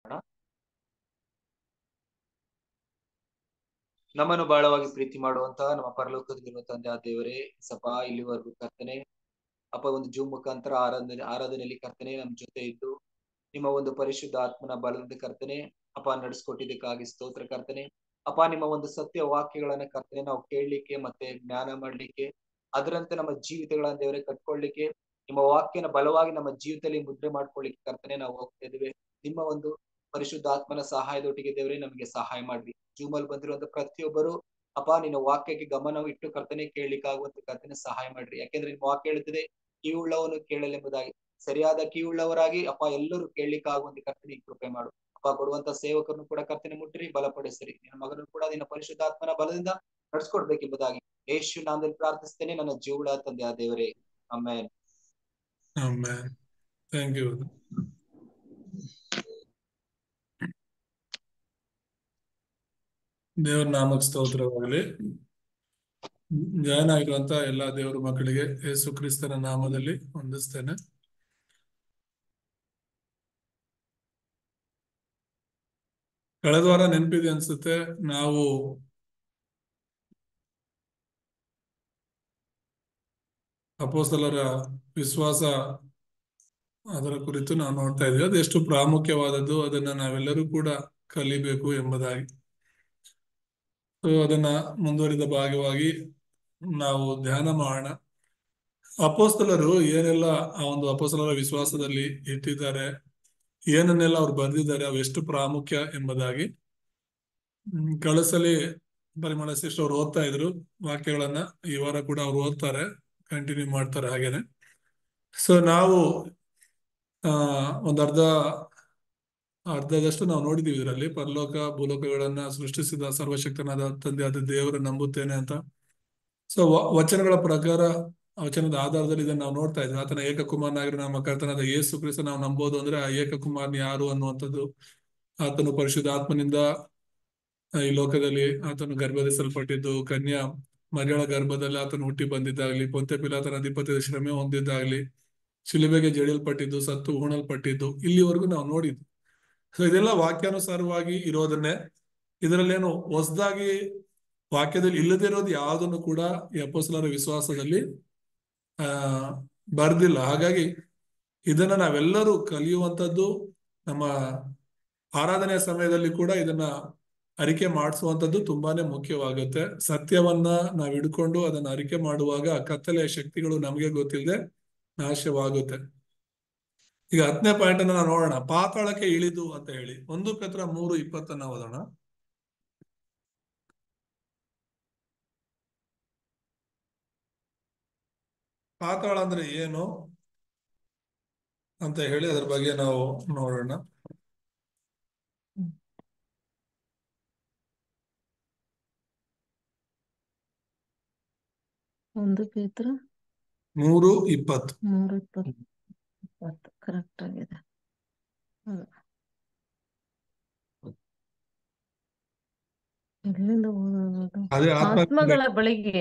ನಮ್ಮನ್ನು ಬಹಳವಾಗಿ ಪ್ರೀತಿ ಮಾಡುವಂತಹ ನಮ್ಮ ಪರಲೋಕದಲ್ಲಿರುವ ತಂದೆ ಆ ದೇವರೇ ಸಪ ಇಲ್ಲಿವರೆಗೂ ಕರ್ತನೆ ಅಪ್ಪ ಒಂದು ಜೂಮ್ ಮುಖಾಂತರ ಆರಾಧನೆ ಆರಾಧನೆಯಲ್ಲಿ ಕರ್ತನೆ ನಮ್ಮ ಜೊತೆ ಇದ್ದು ನಿಮ್ಮ ಒಂದು ಪರಿಶುದ್ಧ ಆತ್ಮನ ಬಲದಿಂದ ಕರ್ತನೆ ಅಪ್ಪ ನಡೆಸ್ಕೊಟ್ಟಿದ್ದಕ್ಕಾಗಿ ಸ್ತೋತ್ರ ಕರ್ತನೆ ಅಪ್ಪ ನಿಮ್ಮ ಒಂದು ಸತ್ಯ ವಾಕ್ಯಗಳನ್ನ ಕರ್ತನೆ ನಾವು ಕೇಳಲಿಕ್ಕೆ ಮತ್ತೆ ಜ್ಞಾನ ಮಾಡ್ಲಿಕ್ಕೆ ಅದರಂತೆ ನಮ್ಮ ಜೀವಿತಗಳನ್ನ ದೇವರೇ ಕಟ್ಕೊಳ್ಳಿಕ್ಕೆ ನಿಮ್ಮ ವಾಕ್ಯನ ಬಲವಾಗಿ ನಮ್ಮ ಜೀವಿತದಲ್ಲಿ ಮುದ್ರೆ ಮಾಡ್ಕೊಳ್ಳಿಕ್ಕೆ ಕರ್ತನೆ ನಾವು ಹೋಗ್ತಾ ಇದ್ದೇವೆ ನಿಮ್ಮ ಒಂದು ಪರಿಶುದ್ಧ ಆತ್ಮನ ಸಹಾಯದೊಟ್ಟಿಗೆ ದೇವರೇ ನಮಗೆ ಸಹಾಯ ಮಾಡ್ರಿ ಜೂಮಲ್ಲಿ ಬಂದಿರುವಂತ ಪ್ರತಿಯೊಬ್ಬರು ಅಪ್ಪ ನಿನ್ನ ವಾಕ್ಯಕ್ಕೆ ಗಮನ ಇಟ್ಟು ಕರ್ತನೆ ಕೇಳಲಿಕ್ಕಾಗುವಂತ ಕರ್ತನೆ ಸಹಾಯ ಮಾಡ್ರಿ ಯಾಕೆಂದ್ರೆ ನಿಮ್ಮ ವಾಕ್ಯ ಹೇಳುತ್ತದೆ ಕಿವುಳ್ಳವನು ಕೇಳಲೆಂಬುದಾಗಿ ಸರಿಯಾದ ಕಿವುಳ್ಳವರಾಗಿ ಅಪ್ಪ ಎಲ್ಲರೂ ಕೇಳಲಿಕ್ಕಾಗುವಂತ ಕರ್ತನೆ ಕೃಪೆ ಮಾಡು ಅಪ್ಪ ಕೊಡುವಂತ ಸೇವಕರನ್ನು ಕೂಡ ಕರ್ತನೆ ಮುಟ್ಟಿರಿ ಬಲಪಡಿಸಿರಿ ನಿನ್ನ ಮಗನನ್ನು ಕೂಡ ನಿನ್ನ ಪರಿಶುದ್ಧಾತ್ಮನ ಬಲದಿಂದ ನಡ್ಸ್ಕೊಡ್ಬೇಕೆಂಬುದಾಗಿ ಯೇಸು ನಾಮದಲ್ಲಿ ಪ್ರಾರ್ಥಿಸ್ತೇನೆ ನನ್ನ ಜೀವಳ ತಂದೆ ಆ ದೇವರೇ ಆಮೇಲೆ Amen. Thank you. ದೇವರ ನಾಮಕ್ಕೆ ಸ್ತೋತ್ರವಾಗಲಿ ಜಾಯ್ನ್ ಆಗಿರುವಂತ ಎಲ್ಲಾ ದೇವರ ಮಕ್ಕಳಿಗೆ ಯೇಸು ಕ್ರಿಸ್ತನ ನಾಮದಲ್ಲಿ ವಂದಿಸ್ತೇನೆ ಕಳೆದ ವಾರ ನೆನಪಿದೆ ಅನ್ಸುತ್ತೆ ನಾವು ಅಪೋಸ್ತಲರ ವಿಶ್ವಾಸ ಅದರ ಕುರಿತು ನಾವು ನೋಡ್ತಾ ಇದ್ವಿ ಅದು ಎಷ್ಟು ಪ್ರಾಮುಖ್ಯವಾದದ್ದು ಅದನ್ನ ನಾವೆಲ್ಲರೂ ಕೂಡ ಕಲಿಬೇಕು ಎಂಬುದಾಗಿ ಸೊ ಅದನ್ನ ಮುಂದುವರಿದ ಭಾಗವಾಗಿ ನಾವು ಧ್ಯಾನ ಮಾಡೋಣ ಅಪೋಸ್ತಲರು ಏನೆಲ್ಲ ಆ ಒಂದು ಅಪೋಸ್ತಲರ ವಿಶ್ವಾಸದಲ್ಲಿ ಇಟ್ಟಿದ್ದಾರೆ ಏನನ್ನೆಲ್ಲ ಅವ್ರು ಬರೆದಿದ್ದಾರೆ ಅವು ಎಷ್ಟು ಪ್ರಾಮುಖ್ಯ ಎಂಬುದಾಗಿ ಹ್ಮ್, ಕಳಸಲಿ ಪರಿಮಳ ಸಿಸ್ಟರ್ ಅವ್ರು ಓದ್ತಾ ಇದ್ರು ವಾಕ್ಯಗಳನ್ನ ಈ ವಾರ ಕೂಡ ಅವ್ರು ಓದ್ತಾರೆ ಕಂಟಿನ್ಯೂ ಮಾಡ್ತಾರೆ ಹಾಗೇನೆ ಸೊ ನಾವು ಆ ಒಂದ್ ಅರ್ಧ ಅರ್ಧದಷ್ಟು ನಾವು ನೋಡಿದೀವಿ ಇದರಲ್ಲಿ ಪರಲೋಕ ಭೂಲೋಕಗಳನ್ನ ಸೃಷ್ಟಿಸಿದ ಸರ್ವಶಕ್ತನಾದ ತಂದೆ ಆದ ದೇವರ ನಂಬುತ್ತೇನೆ ಅಂತ ಸೊ ವಚನಗಳ ಪ್ರಕಾರ ವಚನದ ಆಧಾರದಲ್ಲಿ ಇದನ್ನ ನಾವು ನೋಡ್ತಾ ಇದ್ವಿ ಆತನ ಏಕಕುಮಾರನಾಗಿರೋ ನಮ್ಮ ಕರ್ತನಾದ ಯೇಸು ಕ್ರಿಸ್ತ ನಾವು ನಂಬೋದು ಅಂದ್ರೆ ಆ ಏಕಕುಮಾರನ್ ಯಾರು ಅನ್ನುವಂಥದ್ದು ಆತನು ಪರಿಶುದ್ಧ ಆತ್ಮನಿಂದ ಈ ಲೋಕದಲ್ಲಿ ಆತನು ಗರ್ಭಧಿಸಲ್ಪಟ್ಟಿದ್ದು ಕನ್ಯಾ ಮರಿಯಳ ಗರ್ಭದಲ್ಲಿ ಆತನು ಹುಟ್ಟಿ ಬಂದಿದ್ದಾಗ್ಲಿ ಪೊಂತೆ ಪಿಲಾತನ ಅಧಿಪತಿಯ ಶ್ರಮೆ ಹೊಂದಿದ್ದಾಗ್ಲಿ ಶಿಲುಬೆಗೆ ಜಡಿಯಲ್ಪಟ್ಟಿದ್ದು ಸತ್ತು ಹೂಣಲ್ಪಟ್ಟಿದ್ದು ಇಲ್ಲಿವರೆಗೂ ನಾವು ನೋಡಿದ್ವಿ ಸೊ ಇದೆಲ್ಲ ವಾಕ್ಯಾನುಸಾರವಾಗಿ ಇರೋದನ್ನೇ ಇದರಲ್ಲೇನು ಹೊಸದಾಗಿ ವಾಕ್ಯದಲ್ಲಿ ಇಲ್ಲದೇ ಇರೋದು ಯಾವುದನ್ನು ಕೂಡ ಈ ಅಪೋಸ್ತಲರ ವಿಶ್ವಾಸದಲ್ಲಿ ಆ ಬರ್ದಿಲ್ಲ ಹಾಗಾಗಿ ಇದನ್ನ ನಾವೆಲ್ಲರೂ ಕಲಿಯುವಂತದ್ದು ನಮ್ಮ ಆರಾಧನೆಯ ಸಮಯದಲ್ಲಿ ಕೂಡ ಇದನ್ನ ಅರಿಕೆ ಮಾಡಿಸುವಂತದ್ದು ತುಂಬಾನೇ ಮುಖ್ಯವಾಗುತ್ತೆ ಸತ್ಯವನ್ನ ನಾವು ಹಿಡ್ಕೊಂಡು ಅದನ್ನ ಅರಿಕೆ ಮಾಡುವಾಗ ಕತ್ತಲೆಯ ಶಕ್ತಿಗಳು ನಮಗೆ ಗೊತ್ತಿಲ್ಲದೆ ನಾಶವಾಗುತ್ತೆ ಈಗ ಹತ್ತನೇ ಪಾಯಿಂಟ್ ಅನ್ನ ನಾವು ನೋಡೋಣ ಪಾತಾಳಕ್ಕೆ ಇಳಿದು ಅಂತ ಹೇಳಿ ಒಂದು ಪತ್ರ ಮೂರು ಇಪ್ಪತ್ತನ್ನ ಓದೋಣ ಪಾತಾಳ ಅಂದ್ರೆ ಏನು ಅಂತ ಹೇಳಿ ಅದ್ರ ಬಗ್ಗೆ ನಾವು ನೋಡೋಣ ಒಂದು ಪೇತ್ರ ಮೂರು ಇಪ್ಪತ್ತು ಮೂರು ಇಪ್ಪತ್ತು ಇಪ್ಪತ್ತು ಕರೆಕ್ಟ್ ಆಗಿದೆ ಹೌದು. ಎಲ್ಲಿಂದ ಓದೋದು ಅದೇ ಆತ್ಮ ಆತ್ಮಗಳ ಬಳಿಗೆ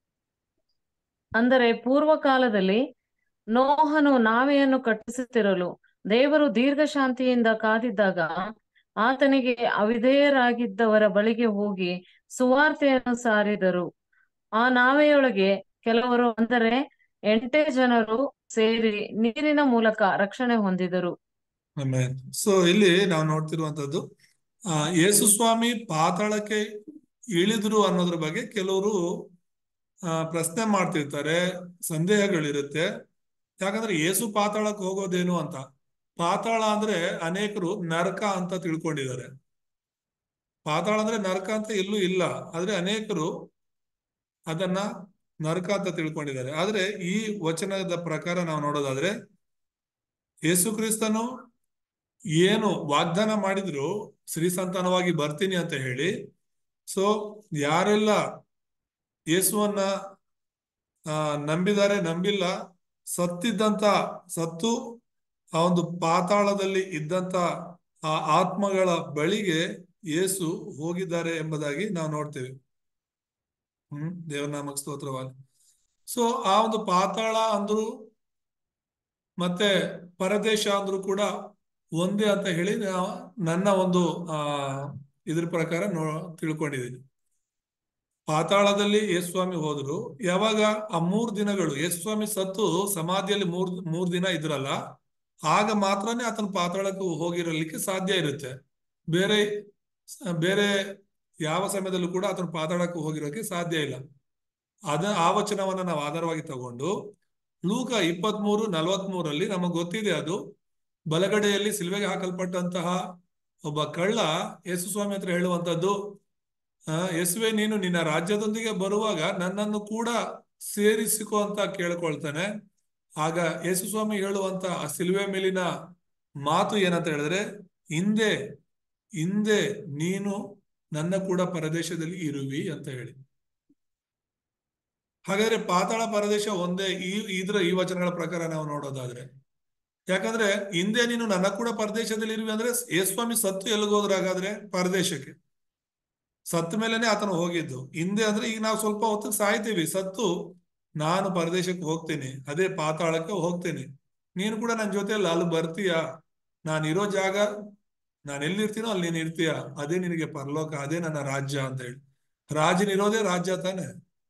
ಅಂದರೆ ಪೂರ್ವ ಕಾಲದಲ್ಲಿ ನೋಹನು ನಾವೆಯನ್ನು ಕಟ್ಟಿಸುತ್ತಿರಲು ದೇವರು ದೀರ್ಘ ಶಾಂತಿಯಿಂದ ಕಾದಿದ್ದಾಗ ಆತನಿಗೆ ಅವಿಧೇಯರಾಗಿದ್ದವರ ಬಳಿಗೆ ಹೋಗಿ ಸುವಾರ್ತೆಯನ್ನು ಸಾರಿದರು ಆ ನಾವೆಯೊಳಗೆ ಕೆಲವರು ಅಂದರೆ ಎಂಟೇ ಜನರು ಸೇರಿ ನೀರಿನ ಮೂಲಕ ರಕ್ಷಣೆ ಹೊಂದಿದರು ಸೊ ಇಲ್ಲಿ ನಾವು ನೋಡ್ತಿರುವಂತದ್ದು ಆ ಯೇಸು ಸ್ವಾಮಿ ಪಾತಾಳಕ್ಕೆ ಇಳಿದ್ರು ಅನ್ನೋದ್ರ ಬಗ್ಗೆ ಕೆಲವರು ಆ ಪ್ರಶ್ನೆ ಮಾಡ್ತಿರ್ತಾರೆ ಸಂದೇಹಗಳಿರುತ್ತೆ ಯಾಕಂದ್ರೆ ಯೇಸು ಪಾತಾಳಕ್ಕೆ ಹೋಗೋದೇನು ಅಂತ ಪಾತಾಳ ಅಂದ್ರೆ ಅನೇಕರು ನರಕ ಅಂತ ತಿಳ್ಕೊಂಡಿದ್ದಾರೆ ಪಾತಾಳ ಅಂದ್ರೆ ನರಕ ಅಂತ ಎಲ್ಲೂ ಇಲ್ಲ ಆದ್ರೆ ಅನೇಕರು ಅದನ್ನ ನರಕ ಅಂತ ತಿಳ್ಕೊಂಡಿದ್ದಾರೆ ಆದ್ರೆ ಈ ವಚನದ ಪ್ರಕಾರ ನಾವು ನೋಡೋದಾದ್ರೆ ಯೇಸು ಕ್ರಿಸ್ತನು ಏನು ವಾಗ್ದಾನ ಮಾಡಿದ್ರು ಶ್ರೀ ಸಂತಾನವಾಗಿ ಬರ್ತೀನಿ ಅಂತ ಹೇಳಿ ಸೊ ಯಾರೆಲ್ಲ ಯೇಸುವನ್ನ ಆ ನಂಬಿದ್ದಾರೆ ನಂಬಿಲ್ಲ ಸತ್ತಿದ್ದಂತ ಸತ್ತು ಆ ಒಂದು ಪಾತಾಳದಲ್ಲಿ ಇದ್ದಂತ ಆ ಆತ್ಮಗಳ ಬಳಿಗೆ ಯೇಸು ಹೋಗಿದ್ದಾರೆ ಎಂಬುದಾಗಿ ನಾವು ನೋಡ್ತೇವೆ ಹ್ಮ್ ದೇವನಾಮಕ್ ಸ್ತೋತ್ರವಾಗಿ ಸೊ ಆ ಒಂದು ಪಾತಾಳ ಅಂದ್ರು ಮತ್ತೆ ಪರದೇಶ ಅಂದ್ರು ಕೂಡ ಒಂದೇ ಅಂತ ಹೇಳಿ ನಾ- ನನ್ನ ಒಂದು ಆ ಇದ್ರ ಪ್ರಕಾರ ನೋ ತಿಳ್ಕೊಂಡಿದ್ದೀನಿ ಪಾತಾಳದಲ್ಲಿ ಯೇಸ್ವಾಮಿ ಹೋದ್ರು ಯಾವಾಗ ಆ ಮೂರ್ ದಿನಗಳು ಯೇಸ್ವಾಮಿ ಸತ್ತು ಸಮಾಧಿಯಲ್ಲಿ ಮೂರ್ ಮೂರ್ ದಿನ ಇದ್ರಲ್ಲ ಆಗ ಮಾತ್ರನೇ ಆತನ ಪಾತಾಳಕ್ಕೆ ಹೋಗಿರಲಿಕ್ಕೆ ಸಾಧ್ಯ ಇರುತ್ತೆ ಬೇರೆ ಬೇರೆ ಯಾವ ಸಮಯದಲ್ಲೂ ಕೂಡ ಆತನ ಪಾತಾಳಕ್ಕೆ ಹೋಗಿರೋಕೆ ಸಾಧ್ಯ ಇಲ್ಲ ಅದ ಆ ವಚನವನ್ನ ನಾವು ಆಧಾರವಾಗಿ ತಗೊಂಡು ಲೂಕ ಇಪ್ಪತ್ಮೂರು ನಲವತ್ಮೂರಲ್ಲಿ ನಮಗೆ ಗೊತ್ತಿದೆ ಅದು ಬಲಗಡೆಯಲ್ಲಿ ಸಿಲ್ವೆಗೆ ಹಾಕಲ್ಪಟ್ಟಂತಹ ಒಬ್ಬ ಕಳ್ಳ ಯೇಸು ಸ್ವಾಮಿ ಹತ್ರ ಹೇಳುವಂತದ್ದು ಆ ಯೇಸುವೆ ನೀನು ನಿನ್ನ ರಾಜ್ಯದೊಂದಿಗೆ ಬರುವಾಗ ನನ್ನನ್ನು ಕೂಡ ಸೇರಿಸಿಕೋ ಅಂತ ಕೇಳ್ಕೊಳ್ತಾನೆ ಆಗ ಯೇಸು ಸ್ವಾಮಿ ಹೇಳುವಂತ ಆ ಸಿಲ್ವೆ ಮೇಲಿನ ಮಾತು ಏನಂತ ಹೇಳಿದ್ರೆ ಹಿಂದೆ ಹಿಂದೆ ನೀನು ನನ್ನ ಕೂಡ ಪರದೇಶದಲ್ಲಿ ಇರುವಿ ಅಂತ ಹೇಳಿ ಹಾಗಾದ್ರೆ ಪಾತಾಳ ಪರದೇಶ ಒಂದೇ ಈ ಇದ್ರ ಈ ವಚನಗಳ ಪ್ರಕಾರ ನಾವು ನೋಡೋದಾದ್ರೆ ಯಾಕಂದ್ರೆ ಹಿಂದೆ ನೀನು ನನ್ನ ಕೂಡ ಪರದೇಶದಲ್ಲಿ ಇರುವಿ ಅಂದ್ರೆ ಯೇಸ್ವಾಮಿ ಸತ್ತು ಎಲ್ಲಿಗೋದ್ರ ಹಾಗಾದ್ರೆ ಪರದೇಶಕ್ಕೆ ಸತ್ತ ಮೇಲೆನೆ ಆತನು ಹೋಗಿದ್ದು ಹಿಂದೆ ಅಂದ್ರೆ ಈಗ ನಾವು ಸ್ವಲ್ಪ ಹೊತ್ತಿಗೆ ಸಾಯ್ತೀವಿ ಸತ್ತು ನಾನು ಪರದೇಶಕ್ಕೆ ಹೋಗ್ತೀನಿ ಅದೇ ಪಾತಾಳಕ್ಕೆ ಹೋಗ್ತೀನಿ ನೀನು ಕೂಡ ನನ್ನ ಜೊತೆಯಲ್ಲಿ ಅಲ್ಲಿ ಬರ್ತೀಯ ನಾನು ಇರೋ ಜಾಗ ನಾನು ಎಲ್ಲಿರ್ತೀನೋ ಅಲ್ಲಿ ನೀನು ಇರ್ತೀಯ ಅದೇ ನಿನಗೆ ಪರಲೋಕ ಅದೇ ನನ್ನ ರಾಜ್ಯ ಅಂತ ಹೇಳಿ ರಾಜನಿರೋದೇ ರಾಜ್ಯ ತಾನೆ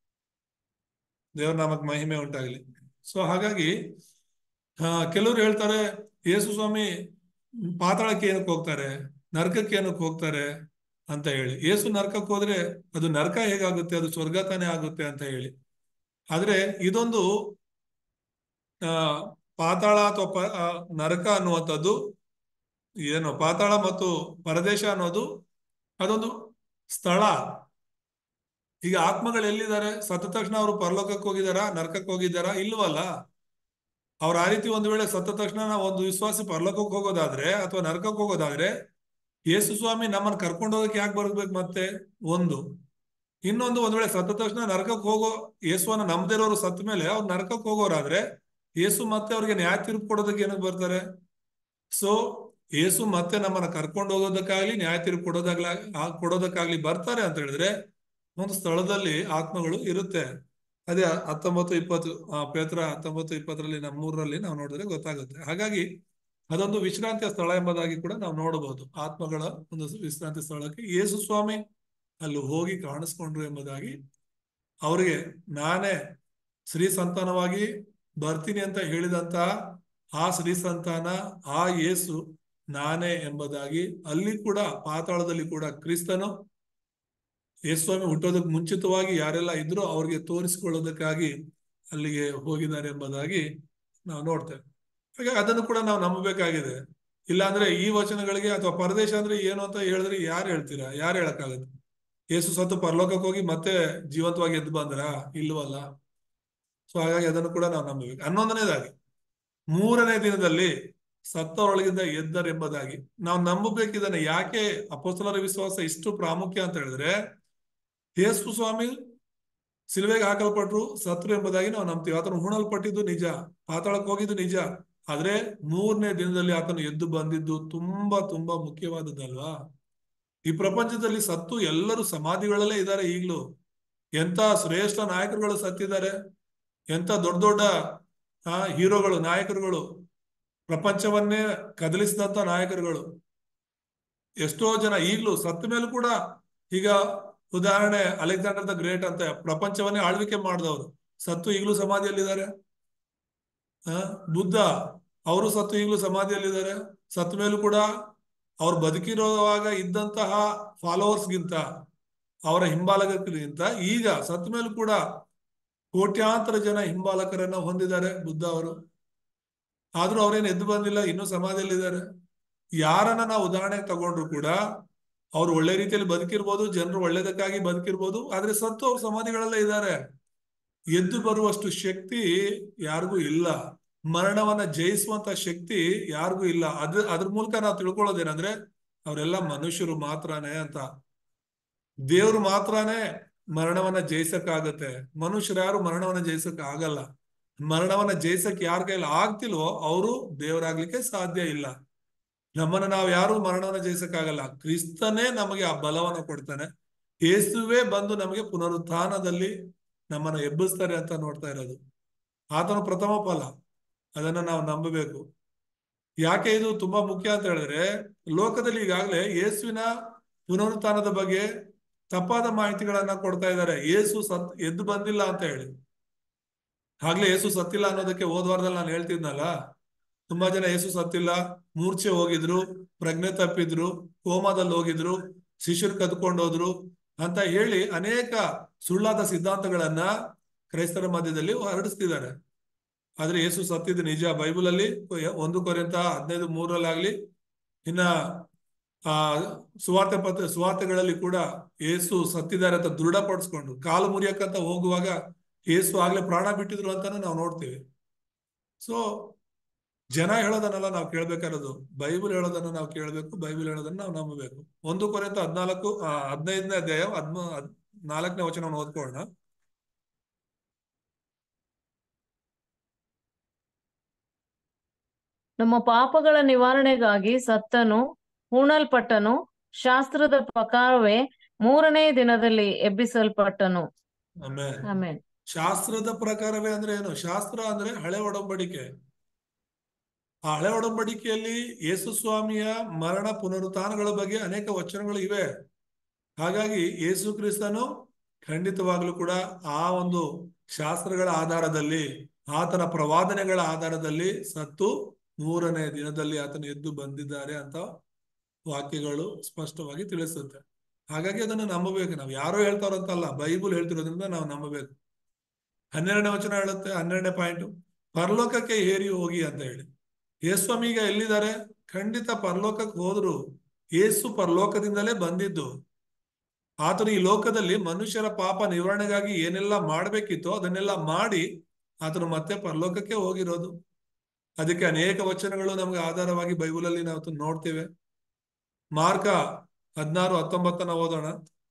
ದೇವ್ರ ನಾಮಕ್ ಮಹಿಮೆ ಉಂಟಾಗ್ಲಿ ಸೊ ಹಾಗಾಗಿ ಆ ಕೆಲವರು ಹೇಳ್ತಾರೆ ಯೇಸು ಸ್ವಾಮಿ ಪಾತಾಳಕ್ಕೆ ಏನಕ್ಕೆ ಹೋಗ್ತಾರೆ ನರಕಕ್ಕೆ ಏನಕ್ಕೆ ಹೋಗ್ತಾರೆ ಅಂತ ಹೇಳಿ ಯೇಸು ನರಕಕ್ಕೆ ಹೋದ್ರೆ ಅದು ನರಕ ಹೇಗಾಗುತ್ತೆ ಅದು ಸ್ವರ್ಗ ತಾನೇ ಆಗುತ್ತೆ ಅಂತ ಹೇಳಿ ಆದ್ರೆ ಇದೊಂದು ಆ ಪಾತಾಳ ಅಥವಾ ಪ- ಆ, ನರಕ ಅನ್ನುವಂಥದ್ದು ಏನು ಪಾತಾಳ ಮತ್ತು ಪರದೇಶ ಅನ್ನೋದು ಅದೊಂದು ಸ್ಥಳ ಈಗ ಆತ್ಮಗಳು ಎಲ್ಲಿದ್ದಾರೆ ಸತ್ತ ತಕ್ಷಣ ಅವರು ಪರಲೋಕಕ್ಕೆ ಹೋಗಿದಾರಾ ನರಕಕ್ಕೆ ಹೋಗಿದ್ದಾರಾ ಇಲ್ವಲ್ಲ ಅವ್ರ ಆ ರೀತಿ ಒಂದು ವೇಳೆ ಸತ್ತ ತಕ್ಷಣ ನಾವು ಒಂದು ವಿಶ್ವಾಸಿ ಪರಲೋಕಕ್ಕೆ ಹೋಗೋದಾದ್ರೆ ಅಥವಾ ನರಕಕ್ಕೆ ಹೋಗೋದಾದ್ರೆ ಯೇಸು ಸ್ವಾಮಿ ನಮ್ಮನ್ನ ಕರ್ಕೊಂಡು ಹೋಗಕ್ಕೆ ಯಾಕೆ ಬರ್ಬೇಕು ಮತ್ತೆ ಒಂದು ಇನ್ನೊಂದು ಒಂದ್ ವೇಳೆ ಸತ್ತ ತಕ್ಷಣ ನರಕಕ್ಕೆ ಹೋಗೋ ಯೇಸುವನ್ನ ನಂಬದಿರೋರು ಸತ್ತ ಮೇಲೆ ಅವ್ರು ನರಕಕ್ಕೆ ಹೋಗೋರಾದ್ರೆ ಯೇಸು ಮತ್ತೆ ಅವ್ರಿಗೆ ನ್ಯಾಯ ತೀರ್ಪು ಕೊಡೋದಕ್ಕೆ ಏನಕ್ಕೆ ಬರ್ತಾರೆ ಸೊ ಯೇಸು ಮತ್ತೆ ನಮ್ಮನ್ನ ಕರ್ಕೊಂಡು ಹೋಗೋದಕ್ಕಾಗ್ಲಿ ನ್ಯಾಯ ತೀರ್ಪು ಕೊಡೋದಾಗ್ಲಿ ಆ- ಕೊಡೋದಕ್ಕಾಗ್ಲಿ ಬರ್ತಾರೆ ಅಂತ ಹೇಳಿದ್ರೆ ಒಂದು ಸ್ಥಳದಲ್ಲಿ ಆತ್ಮಗಳು ಇರುತ್ತೆ ಅದೇ ಹತ್ತೊಂಬತ್ತು ಇಪ್ಪತ್ತು ಆ, ಪೇತ್ರ ಹತ್ತೊಂಬತ್ತು ಇಪ್ಪತ್ತರಲ್ಲಿ ನಮ್ಮ ಮೂರರಲ್ಲಿ ನಾವು ನೋಡಿದ್ರೆ ಗೊತ್ತಾಗುತ್ತೆ ಹಾಗಾಗಿ ಅದೊಂದು ವಿಶ್ರಾಂತಿಯ ಸ್ಥಳ ಎಂಬುದಾಗಿ ಕೂಡ ನಾವು ನೋಡಬಹುದು ಆತ್ಮಗಳ ಒಂದು ವಿಶ್ರಾಂತಿ ಸ್ಥಳಕ್ಕೆ ಯೇಸು ಸ್ವಾಮಿ ಅಲ್ಲಿ ಹೋಗಿ ಕಾಣಿಸ್ಕೊಂಡ್ರು ಎಂಬುದಾಗಿ ಅವರಿಗೆ ನಾನೇ ಶ್ರೀ ಸಂತಾನವಾಗಿ ಬರ್ತೀನಿ ಅಂತ ಹೇಳಿದಂತ ಆ ಶ್ರೀ ಸಂತಾನ ಆ ಯೇಸು ನಾನೇ ಎಂಬುದಾಗಿ ಅಲ್ಲಿ ಕೂಡ ಪಾತಾಳದಲ್ಲಿ ಕೂಡ ಕ್ರಿಸ್ತನು ಯೇಸ್ವಾಮಿ ಹುಟ್ಟೋದಕ್ಕೆ ಮುಂಚಿತವಾಗಿ ಯಾರೆಲ್ಲ ಇದ್ರೋ ಅವ್ರಿಗೆ ತೋರಿಸಿಕೊಳ್ಳೋದಕ್ಕಾಗಿ ಅಲ್ಲಿಗೆ ಹೋಗಿದ್ದಾರೆ ಎಂಬುದಾಗಿ ನಾವು ನೋಡ್ತೇವೆ ಹಾಗಾಗಿ ಅದನ್ನು ಕೂಡ ನಾವು ನಂಬಬೇಕಾಗಿದೆ ಇಲ್ಲಾಂದ್ರೆ ಈ ವಚನಗಳಿಗೆ ಅಥವಾ ಪರದೇಶ ಅಂದ್ರೆ ಏನು ಅಂತ ಹೇಳಿದ್ರೆ ಯಾರು ಹೇಳ್ತೀರಾ ಯಾರು ಹೇಳಕ್ಕಾಗತ್ತೆ ಯೇಸು ಸತ್ತು ಪರಲೋಕಕ್ಕೆ ಹೋಗಿ ಮತ್ತೆ ಜೀವಂತವಾಗಿ ಎದ್ದು ಬಂದ್ರ ಇಲ್ವಲ್ಲ ಸೊ ಹಾಗಾಗಿ ಅದನ್ನು ಕೂಡ ನಾವು ನಂಬಬೇಕು ಹನ್ನೊಂದನೇದಾಗಿ ಮೂರನೇ ದಿನದಲ್ಲಿ ಸತ್ತವರೊಳಗಿಂದ ಎದ್ದರೆಂಬುದಾಗಿ ನಾವು ನಂಬಬೇಕಿದ್ದಾನೆ ಯಾಕೆ ಅಪೋಸ್ತಲರ ವಿಶ್ವಾಸ ಇಷ್ಟು ಪ್ರಾಮುಖ್ಯ ಅಂತ ಹೇಳಿದ್ರೆ ಯೇಸು ಸ್ವಾಮಿ ಸಿಲ್ವೆಗೆ ಹಾಕಲ್ಪಟ್ರು ಸತ್ರು ಎಂಬುದಾಗಿ ನಾವು ನಂಬ್ತೀವಿ ಆತನು ಹೂಣಲ್ಪಟ್ಟಿದ್ದು ನಿಜ ಪಾತಾಳಕ್ಕೆ ಹೋಗಿದ್ದು ನಿಜ ಆದ್ರೆ ಮೂರನೇ ದಿನದಲ್ಲಿ ಆತನು ಎದ್ದು ಬಂದಿದ್ದು ತುಂಬಾ ತುಂಬಾ ಮುಖ್ಯವಾದದ್ದಲ್ವಾ ಈ ಪ್ರಪಂಚದಲ್ಲಿ ಸತ್ತು ಎಲ್ಲರೂ ಸಮಾಧಿಗಳಲ್ಲೇ ಇದ್ದಾರೆ ಈಗ್ಲೂ ಎಂತ ಶ್ರೇಷ್ಠ ನಾಯಕರುಗಳು ಸತ್ತಿದ್ದಾರೆ ಎಂತ ದೊಡ್ಡ ದೊಡ್ಡ ಆ ಹೀರೋಗಳು ನಾಯಕರುಗಳು ಪ್ರಪಂಚವನ್ನೇ ಕದಲಿಸಿದಂತ ನಾಯಕರುಗಳು ಎಷ್ಟೋ ಜನ ಈಗ್ಲೂ ಸತ್ತ ಮೇಲೂ ಕೂಡ ಈಗ ಉದಾಹರಣೆ ಅಲೆಕ್ಸಾಂಡರ್ ದ ಗ್ರೇಟ್ ಅಂತ ಪ್ರಪಂಚವನ್ನೇ ಆಳ್ವಿಕೆ ಮಾಡಿದವರು ಸತ್ತು ಈಗಲೂ ಸಮಾಧಿಯಲ್ಲಿದ್ದಾರೆ ಆ ಬುದ್ಧ ಅವರು ಸತ್ತು ಈಗಲೂ ಸಮಾಧಿಯಲ್ಲಿದ್ದಾರೆ ಸತ್ತ ಮೇಲೂ ಕೂಡ ಅವ್ರು ಬದುಕಿರುವಾಗ ಇದ್ದಂತಹ ಫಾಲೋವರ್ಸ್ಗಿಂತ ಅವರ ಹಿಂಬಾಲಕರಿಗಿಂತ ಈಗ ಸತ್ತ ಮೇಲೂ ಕೂಡ ಕೋಟ್ಯಾಂತರ ಜನ ಹಿಂಬಾಲಕರನ್ನ ಹೊಂದಿದ್ದಾರೆ ಬುದ್ಧ ಅವರು ಆದ್ರೂ ಅವ್ರೇನು ಎದ್ದು ಬಂದಿಲ್ಲ ಇನ್ನೂ ಸಮಾಧಿಯಲ್ಲಿದ್ದಾರೆ ಯಾರನ್ನ ನಾವು ಉದಾಹರಣೆ ತಗೊಂಡ್ರು ಕೂಡ ಅವ್ರು ಒಳ್ಳೆ ರೀತಿಯಲ್ಲಿ ಬದುಕಿರ್ಬೋದು ಜನರು ಒಳ್ಳೇದಕ್ಕಾಗಿ ಬದುಕಿರ್ಬೋದು ಆದ್ರೆ ಸತ್ತು ಅವ್ರ ಸಮಾಧಿಗಳಲ್ಲೇ ಇದ್ದಾರೆ ಎದ್ದು ಬರುವಷ್ಟು ಶಕ್ತಿ ಯಾರಿಗೂ ಇಲ್ಲ ಮರಣವನ್ನ ಜಯಿಸುವಂತ ಶಕ್ತಿ ಯಾರಿಗೂ ಇಲ್ಲ ಅದ್ರ ಅದ್ರ ಮೂಲಕ ನಾವು ತಿಳ್ಕೊಳ್ಳೋದೇನಂದ್ರೆ ಅವರೆಲ್ಲ ಮನುಷ್ಯರು ಮಾತ್ರನೇ ಅಂತ ದೇವ್ರು ಮಾತ್ರನೇ ಮರಣವನ್ನ ಜಯಿಸಕ್ಕಾಗತ್ತೆ ಮನುಷ್ಯರು ಯಾರು ಮರಣವನ್ನ ಜಯಿಸಕ್ ಆಗಲ್ಲ ಮರಣವನ್ನ ಜಯಿಸಕ್ ಯಾರ ಕೈಲಿ ಆಗ್ತಿಲ್ವೋ ಅವರು ದೇವರಾಗ್ಲಿಕ್ಕೆ ಸಾಧ್ಯ ಇಲ್ಲ ನಮ್ಮನ್ನ ನಾವು ಯಾರು ಮರಣವನ್ನ ಜಯಿಸಕ್ಕಾಗಲ್ಲ ಕ್ರಿಸ್ತನೇ ನಮಗೆ ಆ ಬಲವನ್ನ ಕೊಡ್ತಾನೆ ಯೇಸುವೆ ಬಂದು ನಮಗೆ ಪುನರುತ್ಥಾನದಲ್ಲಿ ನಮ್ಮನ್ನ ಎಬ್ಬಿಸ್ತಾರೆ ಅಂತ ನೋಡ್ತಾ ಇರೋದು ಆತನು ಪ್ರಥಮ ಫಲ ಅದನ್ನ ನಾವು ನಂಬಬೇಕು ಯಾಕೆ ಇದು ತುಂಬಾ ಮುಖ್ಯ ಅಂತ ಹೇಳಿದ್ರೆ ಲೋಕದಲ್ಲಿ ಈಗಾಗಲೇ ಯೇಸುವಿನ ಪುನರುತ್ಥಾನದ ಬಗ್ಗೆ ತಪ್ಪಾದ ಮಾಹಿತಿಗಳನ್ನ ಕೊಡ್ತಾ ಇದ್ದಾರೆ ಯೇಸು ಸತ್ ಎದ್ದು ಬಂದಿಲ್ಲ ಅಂತ ಹೇಳಿ ಆಗ್ಲೇ ಯೇಸು ಸತ್ತಿಲ್ಲ ಅನ್ನೋದಕ್ಕೆ ಹೋದ ವಾರದಲ್ಲಿ ನಾನು ಹೇಳ್ತಿದ್ನಲ್ಲ ತುಂಬಾ ಜನ ಯೇಸು ಸತ್ತಿಲ್ಲ ಮೂರ್ಛೆ ಹೋಗಿದ್ರು ಪ್ರಜ್ಞೆ ತಪ್ಪಿದ್ರು ಕೋಮಾದಲ್ಲಿ ಹೋಗಿದ್ರು ಶಿಷ್ಯರು ಕದ್ಕೊಂಡು ಹೋದ್ರು ಅಂತ ಹೇಳಿ ಅನೇಕ ಸುಳ್ಳಾದ ಸಿದ್ಧಾಂತಗಳನ್ನ ಕ್ರೈಸ್ತರ ಮಧ್ಯದಲ್ಲಿ ಹರಡಿಸ್ತಿದ್ದಾರೆ ಆದ್ರೆ ಯೇಸು ಸತ್ತಿದ್ದು ನಿಜ ಬೈಬಲ್ ಅಲ್ಲಿ ಒಂದು ಕೊರೆಂತ ಹದಿನೈದು ಮೂರಲ್ಲಾಗ್ಲಿ ಇನ್ನ ಆ ಸುವಾರ್ತೆ ಪತ್ರ ಸುವಾರ್ತೆಗಳಲ್ಲಿ ಕೂಡ ಏಸು ಸತ್ತಿದ್ದಾರೆ ಅಂತ ದೃಢಪಡಿಸ್ಕೊಂಡು ಕಾಲು ಮುರಿಯಕ್ಕಂತ ಹೋಗುವಾಗ ಏಸು ಆಗ್ಲೇ ಪ್ರಾಣ ಬಿಟ್ಟಿದ್ರು ಅಂತಾನು ನಾವು ನೋಡ್ತೀವಿ ಸೊ ಜನ ಹೇಳೋದನ್ನೆಲ್ಲ ನಾವು ಕೇಳ್ಬೇಕಾಗಿರೋದು ಬೈಬಲ್ ಹೇಳೋದನ್ನ ನಾವು ಕೇಳಬೇಕು ಬೈಬಲ್ ಹೇಳೋದನ್ನ ನಾವು ನಂಬಬೇಕು ಒಂದು ಕೊರೆಂತ ಹದ್ನಾಲ್ಕು ಆ ಹದಿನೈದನೇ ಅಧ್ಯಾಯ ಹದ್ಮ ನಾಲ್ಕನೇ ವಚನವನ್ನು ಓದ್ಕೊಳ್ಳೋಣ ನಮ್ಮ ಪಾಪಗಳ ನಿವಾರಣೆಗಾಗಿ ಸತ್ತನು ಹೂಣಲ್ಪಟ್ಟನು ಶಾಸ್ತ್ರದ ಪ್ರಕಾರವೇ ಮೂರನೇ ದಿನದಲ್ಲಿ ಎಬ್ಬಿಸಲ್ಪಟ್ಟನು ಆಮೇಲೆ ಆಮೇನ್ ಶಾಸ್ತ್ರದ ಪ್ರಕಾರವೇ ಅಂದ್ರೆ ಏನು ಶಾಸ್ತ್ರ ಅಂದ್ರೆ ಹಳೆ ಒಡಂಬಡಿಕೆ ಆ ಹಳೆ ಒಡಂಬಡಿಕೆಯಲ್ಲಿ ಯೇಸು ಸ್ವಾಮಿಯ ಮರಣ ಪುನರುತ್ಥಾನಗಳ ಬಗ್ಗೆ ಅನೇಕ ವಚನಗಳು ಇವೆ ಹಾಗಾಗಿ ಯೇಸು ಕ್ರಿಸ್ತನು ಖಂಡಿತವಾಗ್ಲೂ ಕೂಡ ಆ ಒಂದು ಶಾಸ್ತ್ರಗಳ ಆಧಾರದಲ್ಲಿ ಆತನ ಪ್ರವಾದನೆಗಳ ಆಧಾರದಲ್ಲಿ ಸತ್ತು ಮೂರನೇ ದಿನದಲ್ಲಿ ಆತನು ಎದ್ದು ಬಂದಿದ್ದಾರೆ ಅಂತ ವಾಕ್ಯಗಳು ಸ್ಪಷ್ಟವಾಗಿ ತಿಳಿಸುತ್ತೆ ಹಾಗಾಗಿ ಅದನ್ನು ನಂಬಬೇಕು ನಾವು ಯಾರೋ ಹೇಳ್ತಾರಂತಲ್ಲ ಬೈಬಲ್ ಹೇಳ್ತಿರೋದ್ರಿಂದ ನಾವು ನಂಬಬೇಕು ಹನ್ನೆರಡನೇ ವಚನ ಹೇಳುತ್ತೆ ಹನ್ನೆರಡನೇ ಪಾಯಿಂಟ್ ಪರಲೋಕಕ್ಕೆ ಏರಿ ಹೋಗಿ ಅಂತ ಹೇಳಿ ಯೇಸ್ವಾಮಿ ಈಗ ಎಲ್ಲಿದ್ದಾರೆ ಖಂಡಿತ ಪರಲೋಕಕ್ಕೆ ಹೋದ್ರು ಏಸು ಪರಲೋಕದಿಂದಲೇ ಬಂದಿದ್ದು ಆತನು ಈ ಲೋಕದಲ್ಲಿ ಮನುಷ್ಯರ ಪಾಪ ನಿವಾರಣೆಗಾಗಿ ಏನೆಲ್ಲ ಮಾಡ್ಬೇಕಿತ್ತೋ ಅದನ್ನೆಲ್ಲ ಮಾಡಿ ಆತನು ಮತ್ತೆ ಪರಲೋಕಕ್ಕೆ ಹೋಗಿರೋದು ಅದಕ್ಕೆ ಅನೇಕ ವಚನಗಳು ನಮ್ಗೆ ಆಧಾರವಾಗಿ ಬೈಬಲಲ್ಲಿ ನಾವು ನೋಡ್ತೇವೆ ಮಾರ್ಕ ಹದಿನಾರು ಹತ್ತೊಂಬತ್ತನ ಓದೋಣ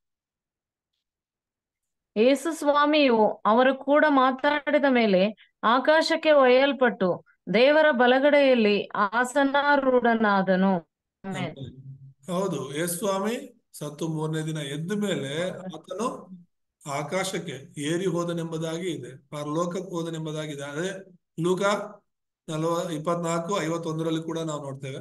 ಯೇಸು ಸ್ವಾಮಿಯು ಅವರು ಕೂಡ ಮಾತಾಡಿದ ಮೇಲೆ ಆಕಾಶಕ್ಕೆ ಒಯ್ಯಲ್ಪಟ್ಟು ದೇವರ ಬಲಗಡೆಯಲ್ಲಿ ಆಸನಾರೂಢನಾದನು ಆಮೆನ್. ಹೌದು ಯೇಸು ಸ್ವಾಮಿ ಸತ್ತು ಮೂರನೇ ದಿನ ಎದ್ದ ಮೇಲೆ ಆತನು ಆಕಾಶಕ್ಕೆ ಏರಿ ಹೋದನೆಂಬುದಾಗಿ ಇದೆ ಪರಲೋಕಕ್ಕೆ ಹೋದನೆಂಬುದಾಗಿದೆ ಅದೇ ಲೂಕ ನಲವ ಇಪ್ಪತ್ನಾಲ್ಕು ಐವತ್ತೊಂದರಲ್ಲಿ ಕೂಡ ನಾವು ನೋಡ್ತೇವೆ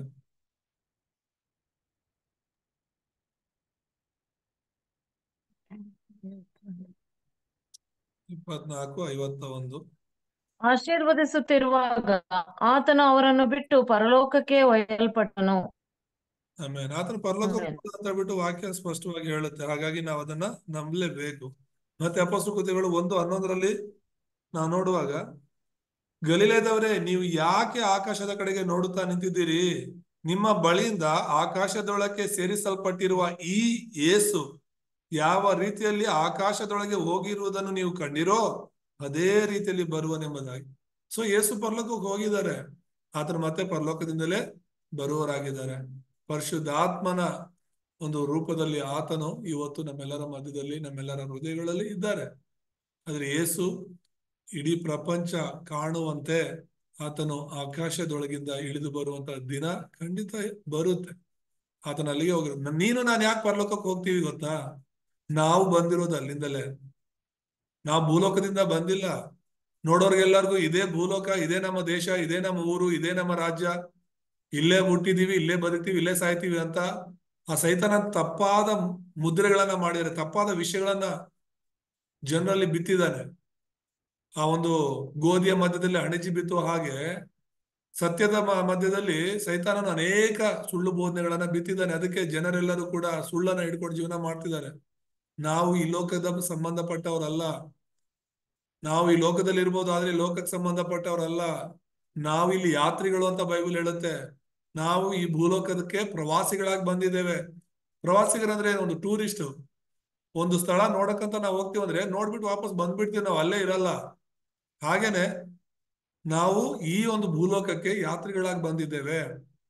ಇಪ್ಪತ್ನಾಲ್ಕು ಐವತ್ತ ಒಂದು ಆಶೀರ್ವದಿಸುತ್ತಿರುವಾಗ ಆತನು ಅವರನ್ನು ಬಿಟ್ಟು ಪರಲೋಕಕ್ಕೆ ಒಯ್ಯಲ್ಪಟ್ಟನು ಆಮೇಲೆ ಆತನ ಪರಲೋಕ ಆಮೆನ್. ಅಂತ ಬಿಟ್ಟು ವಾಕ್ಯ ಸ್ಪಷ್ಟವಾಗಿ ಹೇಳುತ್ತೆ ಹಾಗಾಗಿ ನಾವು ಅದನ್ನ ನಂಬಲೇಬೇಕು ಮತ್ತೆ ಅಪಸ್ಕೃತಿಗಳು ಒಂದು ಹನ್ನೊಂದರಲ್ಲಿ ನಾವು ನೋಡುವಾಗ ಗಲಿಲೇದವರೇ ನೀವು ಯಾಕೆ ಆಕಾಶದ ಕಡೆಗೆ ನೋಡುತ್ತಾ ನಿಂತಿದ್ದೀರಿ ನಿಮ್ಮ ಬಳಿಯಿಂದ ಆಕಾಶದೊಳಕ್ಕೆ ಸೇರಿಸಲ್ಪಟ್ಟಿರುವ ಈ ಏಸು ಯಾವ ರೀತಿಯಲ್ಲಿ ಆಕಾಶದೊಳಗೆ ಹೋಗಿರುವುದನ್ನು ನೀವು ಕಂಡಿರೋ ಅದೇ ರೀತಿಯಲ್ಲಿ ಬರುವನೆಂಬುದಾಗಿ ಸೊ ಯೇಸು ಪರಲೋಕಕ್ಕೆ ಹೋಗಿದ್ದಾರೆ ಆತನು ಮತ್ತೆ ಪರಲೋಕದಿಂದಲೇ ಬರುವರಾಗಿದ್ದಾರೆ ಪರಿಶುದ್ಧಾತ್ಮನ ಒಂದು ರೂಪದಲ್ಲಿ ಆತನು ಇವತ್ತು ನಮ್ಮೆಲ್ಲರ ಮಧ್ಯದಲ್ಲಿ ನಮ್ಮೆಲ್ಲರ ಹೃದಯಗಳಲ್ಲಿ ಇದ್ದಾರೆ ಆದ್ರೆ ಯೇಸು ಇಡೀ ಪ್ರಪಂಚ ಕಾಣುವಂತೆ ಆತನು ಆಕಾಶದೊಳಗಿಂದ ಇಳಿದು ಬರುವಂತ ದಿನ ಖಂಡಿತ ಬರುತ್ತೆ ಆತನ ಅಲ್ಲಿಗೆ ಹೋಗಿರೋದು ನೀನು ನಾನು ಯಾಕೆ ಪರಲೋಕಕ್ಕೆ ಹೋಗ್ತೀವಿ ಗೊತ್ತಾ ನಾವು ಬಂದಿರೋದು ಅಲ್ಲಿಂದಲೇ ನಾವು ಭೂಲೋಕದಿಂದ ಬಂದಿಲ್ಲ ನೋಡೋರ್ಗೆಲ್ಲರಿಗೂ ಇದೇ ಭೂಲೋಕ ಇದೇ ನಮ್ಮ ದೇಶ ಇದೇ ನಮ್ಮ ಊರು ಇದೇ ನಮ್ಮ ರಾಜ್ಯ ಇಲ್ಲೇ ಹುಟ್ಟಿದೀವಿ ಇಲ್ಲೇ ಬದುಕ್ತೀವಿ ಇಲ್ಲೇ ಸಾಯ್ತೀವಿ ಅಂತ ಆ ಸೈತನ ತಪ್ಪಾದ ಮುದ್ರೆಗಳನ್ನ ಮಾಡಿದರೆ ತಪ್ಪಾದ ವಿಷಯಗಳನ್ನ ಜನರಲ್ಲಿ ಬಿತ್ತಿದ್ದಾನೆ ಆ ಒಂದು ಗೋಧಿಯ ಮಧ್ಯದಲ್ಲಿ ಅಣಜಿ ಬಿತ್ತುವ ಹಾಗೆ ಸತ್ಯದ ಮ- ಮಧ್ಯದಲ್ಲಿ ಸೈತಾನನ ಅನೇಕ ಸುಳ್ಳು ಬೋಧನೆಗಳನ್ನ ಬಿತ್ತಿದ್ದಾನೆ ಅದಕ್ಕೆ ಜನರೆಲ್ಲರೂ ಕೂಡ ಸುಳ್ಳನ್ನ ಹಿಡ್ಕೊಂಡು ಜೀವನ ಮಾಡ್ತಿದ್ದಾರೆ ನಾವು ಈ ಲೋಕದ ಸಂಬಂಧಪಟ್ಟವರಲ್ಲ ನಾವು ಈ ಲೋಕದಲ್ಲಿ ಇರ್ಬೋದು ಆದ್ರೆ ಈ ಲೋಕಕ್ಕೆ ಸಂಬಂಧಪಟ್ಟವರಲ್ಲ ನಾವು ಇಲ್ಲಿ ಯಾತ್ರಿಗಳು ಅಂತ ಬೈಬಲ್ ಹೇಳುತ್ತೆ ನಾವು ಈ ಭೂಲೋಕದಕ್ಕೆ ಪ್ರವಾಸಿಗಳಾಗಿ ಬಂದಿದ್ದೇವೆ ಪ್ರವಾಸಿಗರಂದ್ರೆ ಒಂದು ಟೂರಿಸ್ಟ್ ಒಂದು ಸ್ಥಳ ನೋಡಕ್ಕಂತ ನಾವು ಹೋಗ್ತೀವಿ ಅಂದ್ರೆ ನೋಡ್ಬಿಟ್ಟು ವಾಪಸ್ ಬಂದ್ಬಿಡ್ತೀವಿ ನಾವು ಅಲ್ಲೇ ಇರಲ್ಲ ಹಾಗೇನೆ ನಾವು ಈ ಒಂದು ಭೂಲೋಕಕ್ಕೆ ಯಾತ್ರಿಗಳಾಗಿ ಬಂದಿದ್ದೇವೆ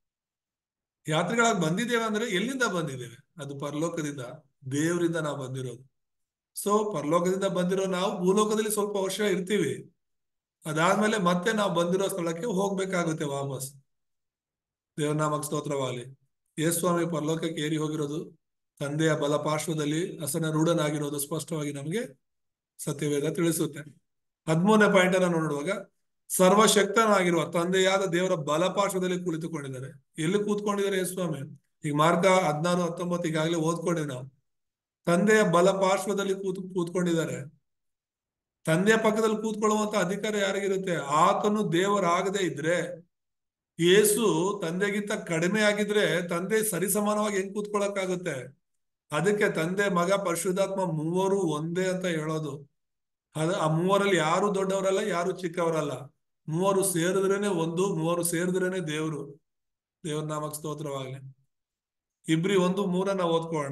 ಯಾತ್ರಿಗಳಾಗಿ ಬಂದಿದ್ದೇವೆ ಅಂದ್ರೆ ಎಲ್ಲಿಂದ ಬಂದಿದ್ದೇವೆ ಅದು ಪರಲೋಕದಿಂದ ದೇವರಿಂದ ನಾವು ಬಂದಿರೋದು ಸೊ ಪರಲೋಕದಿಂದ ಬಂದಿರೋ ನಾವು ಭೂಲೋಕದಲ್ಲಿ ಸ್ವಲ್ಪ ವರ್ಷ ಇರ್ತೀವಿ ಅದಾದ್ಮೇಲೆ ಮತ್ತೆ ನಾವು ಬಂದಿರೋ ಸ್ಥಳಕ್ಕೆ ಹೋಗ್ಬೇಕಾಗುತ್ತೆ ವಾಪಸ್ ದೇವನಾಮಕ್ ಸ್ತೋತ್ರವಾಗಲಿ ಯೇಸ್ವಾಮಿ ಪರಲೋಕಕ್ಕೆ ಏರಿ ಹೋಗಿರೋದು ತಂದೆಯ ಬಲಪಾರ್ಶ್ವದಲ್ಲಿ ಹಸನ ರೂಢನಾಗಿರೋದು ಸ್ಪಷ್ಟವಾಗಿ ನಮಗೆ ಸತ್ಯವೇದ ತಿಳಿಸುತ್ತೆ ಹದಿಮೂರನೇ ಪಾಯಿಂಟ್ ಅನ್ನ ನೋಡುವಾಗ ಸರ್ವಶಕ್ತನಾಗಿರುವ ತಂದೆಯಾದ ದೇವರ ಬಲಪಾರ್ಶ್ವದಲ್ಲಿ ಕುಳಿತುಕೊಂಡಿದ್ದಾರೆ ಎಲ್ಲಿ ಕೂತ್ಕೊಂಡಿದ್ದಾರೆ ಯೇಸುಸ್ವಾಮಿ ಈಗ ಮಾರ್ಗ ಹದಿನಾರು ಹತ್ತೊಂಬತ್ತು ಈಗಾಗಲೇ ಓದ್ಕೊಂಡಿವಿ ನಾವು ತಂದೆಯ ಬಲಪಾರ್ಶ್ವದಲ್ಲಿ ಕೂತ್ ಕೂತ್ಕೊಂಡಿದ್ದಾರೆ ತಂದೆಯ ಪಕ್ಕದಲ್ಲಿ ಕೂತ್ಕೊಳ್ಳುವಂತ ಅಧಿಕಾರ ಯಾರಿಗಿರುತ್ತೆ ಆತನು ದೇವರಾಗದೇ ಇದ್ರೆ ಯೇಸು ತಂದೆಗಿಂತ ಕಡಿಮೆ ಆಗಿದ್ರೆ ತಂದೆ ಸರಿಸಮಾನವಾಗಿ ಹೆಂಗ್ ಕೂತ್ಕೊಳ್ಳಕ್ಕಾಗುತ್ತೆ ಅದಕ್ಕೆ ತಂದೆ ಮಗ ಪರಿಶುದ್ಧಾತ್ಮ ಮೂವರು ಒಂದೇ ಅಂತ ಹೇಳೋದು ಅದ ಆ ಮೂವರಲ್ಲಿ ಯಾರು ದೊಡ್ಡವರಲ್ಲ ಯಾರು ಚಿಕ್ಕವರಲ್ಲ ಮೂವರು ಸೇರಿದ್ರೇನೆ ಒಂದು ಮೂವರು ಸೇರಿದ್ರೇನೆ ದೇವ್ರು ದೇವ್ರ ನಾಮಕ್ ಸ್ತೋತ್ರವಾಗ್ಲಿ ಇಬ್ರಿ ಒಂದು ಮೂರನ್ನ ಓದ್ಕೊಳ್ಳೋಣ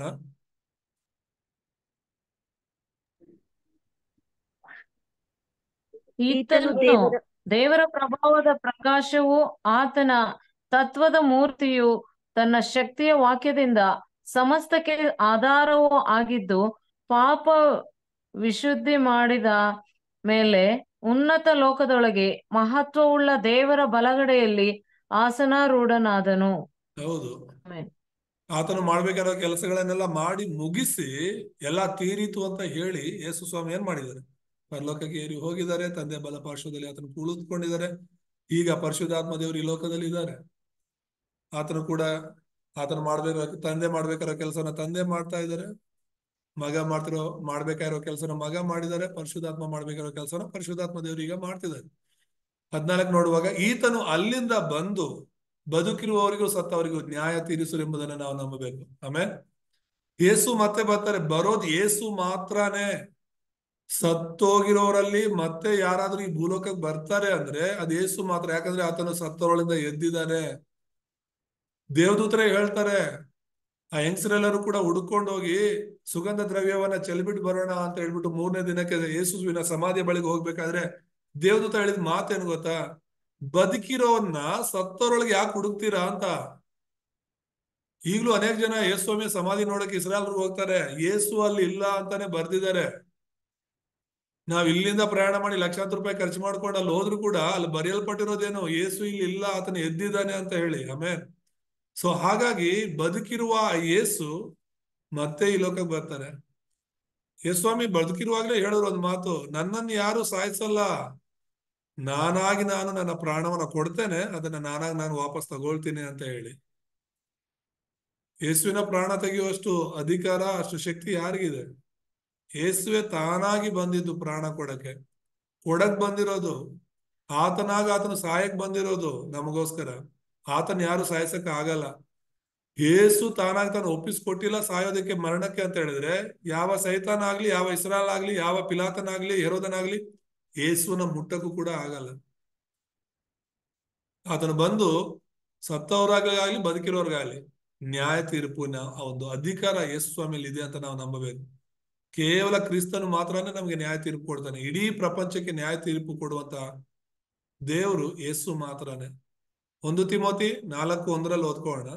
ಈತನು ದೇವರ ದೇವರ ಪ್ರಭಾವದ ಪ್ರಕಾಶವು ಆತನ ತತ್ವದ ಮೂರ್ತಿಯು ತನ್ನ ಶಕ್ತಿಯ ವಾಕ್ಯದಿಂದ ಸಮಸ್ತಕ್ಕೆ ಆಧಾರವೂ ಆಗಿದ್ದು ಪಾಪ ವಿಶುದ್ಧಿ ಮಾಡಿದ ಮೇಲೆ ಉನ್ನತ ಲೋಕದೊಳಗೆ ಮಹತ್ವವುಳ್ಳ ದೇವರ ಬಲಗಡೆಯಲ್ಲಿ ಆಸನಾರೂಢನಾದನು ಹೌದು ಆಮೆನ್. ಆತನು ಮಾಡ್ಬೇಕಾದ ಕೆಲಸಗಳನ್ನೆಲ್ಲ ಮಾಡಿ ಮುಗಿಸಿ ಎಲ್ಲ ತೀರಿತು ಅಂತ ಹೇಳಿ ಯೇಸು ಸ್ವಾಮಿ ಏನ್ ಮಾಡಿದ್ದಾರೆ ಪರಲೋಕಕ್ಕೆ ಏರಿ ಹೋಗಿದ್ದಾರೆ ತಂದೆ ಬಲಪಾರ್ಶ್ವದಲ್ಲಿ ಆತನು ಕುಳಿತುಕೊಂಡಿದ್ದಾರೆ ಈಗ ಪರಿಶುದ್ಧಾತ್ಮ ದೇವರು ಈ ಲೋಕದಲ್ಲಿ ಇದ್ದಾರೆ ಆತನು ಕೂಡ ಆತನು ಮಾಡ್ಬೇಕು ತಂದೆ ಮಾಡ್ಬೇಕಾಗಿರೋ ಕೆಲಸನ ತಂದೆ ಮಾಡ್ತಾ ಇದ್ದಾರೆ ಮಗ ಮಾಡ್ತಿರೋ ಮಾಡ್ಬೇಕಾಗಿರೋ ಕೆಲಸನ ಮಗ ಮಾಡಿದ್ದಾರೆ ಪರಿಶುದ್ಧಾತ್ಮ ಮಾಡ್ಬೇಕಾಗಿರೋ ಕೆಲಸನ ಪರಿಶುದ್ಧಾತ್ಮ ದೇವರು ಈಗ ಮಾಡ್ತಿದ್ದಾರೆ ಹದ್ನಾಲ್ಕು ನೋಡುವಾಗ ಈತನು ಅಲ್ಲಿಂದ ಬಂದು ಬದುಕಿರುವವರಿಗೂ ಸತ್ತವರಿಗೂ ನ್ಯಾಯ ತೀರಿಸು ಎಂಬುದನ್ನು ನಾವು ನಂಬಬೇಕು ಆಮೇಲೆ ಏಸು ಮತ್ತೆ ಬರ್ತಾರೆ ಬರೋದು ಏಸು ಮಾತ್ರನೇ ಸತ್ತೋಗಿರೋರಲ್ಲಿ ಮತ್ತೆ ಯಾರಾದ್ರೂ ಈ ಭೂಲೋಕಕ್ಕೆ ಬರ್ತಾರೆ ಅಂದ್ರೆ ಅದು ಏಸು ಮಾತ್ರ ಯಾಕಂದ್ರೆ ಆತನು ಸತ್ತವರೊಳಿಂದ ಎದ್ದಿದ್ದಾನೆ ದೇವದೂತರೇ ಹೇಳ್ತಾರೆ ಆ ಹೆಂಗಸರೆಲ್ಲರೂ ಕೂಡ ಹುಡ್ಕೊಂಡು ಹೋಗಿ ಸುಗಂಧ ದ್ರವ್ಯವನ್ನ ಚೆಲ್ಬಿಟ್ಟು ಬರೋಣ ಅಂತ ಹೇಳ್ಬಿಟ್ಟು ಮೂರನೇ ದಿನಕ್ಕೆ ಯೇಸುವಿನ ಸಮಾಧಿಯ ಬಳಿಗೆ ಹೋಗ್ಬೇಕಾದ್ರೆ ದೇವದೂತ ಹೇಳಿದ ಮಾತೇನು ಗೊತ್ತಾ ಬದುಕಿರೋನ್ನ ಸತ್ತವರೊಳಗೆ ಯಾಕೆ ಹುಡುಕ್ತೀರಾ ಅಂತ ಈಗಲೂ ಅನೇಕ ಜನ ಯೇಸುಸ್ವಾಮಿ ಸಮಾಧಿ ನೋಡಕ್ಕೆ ಇಸ್ರಾಯಲ್ರಿಗೆ ಹೋಗ್ತಾರೆ ಯೇಸು ಅಲ್ಲಿ ಇಲ್ಲ ಅಂತಾನೆ ಬರ್ದಿದ್ದಾರೆ ನಾವ್ ಇಲ್ಲಿಂದ ಪ್ರಯಾಣ ಮಾಡಿ ಲಕ್ಷಾಂತರ ರೂಪಾಯಿ ಖರ್ಚು ಮಾಡ್ಕೊಂಡು ಅಲ್ಲಿ ಹೋದ್ರು ಕೂಡ ಅಲ್ಲಿ ಬರೆಯಲ್ಪಟ್ಟಿರೋದೇನು ಯೇಸು ಇಲ್ಲಿ ಇಲ್ಲ ಆತನ ಎದ್ದಿದ್ದಾನೆ ಅಂತ ಹೇಳಿ ಆಮೇಲೆ ಸೊ ಹಾಗಾಗಿ ಬದುಕಿರುವ ಆ ಯೇಸು ಮತ್ತೆ ಈ ಲೋಕಕ್ಕೆ ಬರ್ತಾರೆ ಯೇಸ್ವಾಮಿ ಬದುಕಿರುವಾಗ್ಲೇ ಹೇಳೋರು ಒಂದು ಮಾತು ನನ್ನನ್ನು ಯಾರು ಸಾಯಿಸಲ್ಲ ನಾನಾಗಿ ನಾನು ನನ್ನ ಪ್ರಾಣವನ್ನ ಕೊಡ್ತೇನೆ ಅದನ್ನ ನಾನಾಗಿ ನಾನು ವಾಪಸ್ ತಗೊಳ್ತೀನಿ ಅಂತ ಹೇಳಿ ಯೇಸುವಿನ ಪ್ರಾಣ ತೆಗೆಯುವಷ್ಟು ಅಧಿಕಾರ ಅಷ್ಟು ಶಕ್ತಿ ಯಾರಿಗಿದೆ ಯೇಸುವೆ ತಾನಾಗಿ ಬಂದಿದ್ದು ಪ್ರಾಣ ಕೊಡಕ್ಕೆ ಕೊಡಕ್ ಬಂದಿರೋದು ಆತನಾಗ ಆತನು ಸಾಯಕ್ ಬಂದಿರೋದು ನಮಗೋಸ್ಕರ ಆತನ ಯಾರು ಸಾಯಿಸಕ್ ಆಗಲ್ಲ ಏಸು ತಾನಾಗಿ ತಾನು ಒಪ್ಪಿಸ್ಕೊಟ್ಟಿಲ್ಲ ಸಾಯೋದಕ್ಕೆ ಮರಣಕ್ಕೆ ಅಂತ ಹೇಳಿದ್ರೆ ಯಾವ ಸೈತಾನ ಆಗ್ಲಿ ಯಾವ ಇಸ್ರಾಲ್ ಆಗ್ಲಿ ಯಾವ ಪಿಲಾತನಾಗ್ಲಿ ಹೆರೋದನಾಗ್ಲಿ ಏಸುವನ ಮುಟ್ಟಕ್ಕೂ ಕೂಡ ಆಗಲ್ಲ ಆತನು ಬಂದು ಸತ್ತವರಾಗಲಿ ಬದುಕಿರೋರ್ಗಾಗ್ಲಿ ನ್ಯಾಯ ತೀರ್ಪಿನ ಆ ಒಂದು ಅಧಿಕಾರ ಯೇಸು ಸ್ವಾಮಿಯಲ್ಲಿ ಇದೆ ಅಂತ ನಾವು ನಂಬಬೇಕು ಕೇವಲ ಕ್ರಿಸ್ತನು ಮಾತ್ರನೇ ನಮಗೆ ನ್ಯಾಯ ತೀರ್ಪು ಕೊಡ್ತಾನೆ ಇಡೀ ಪ್ರಪಂಚಕ್ಕೆ ನ್ಯಾಯ ತೀರ್ಪು ಕೊಡುವಂತ ದೇವರು ಯೇಸು ಮಾತ್ರನೇ ಒಂದು ತಿಮೋತಿ ನಾಲ್ಕು ಒಂದರಲ್ಲಿ ಓದ್ಕೊಳ್ಳೋಣ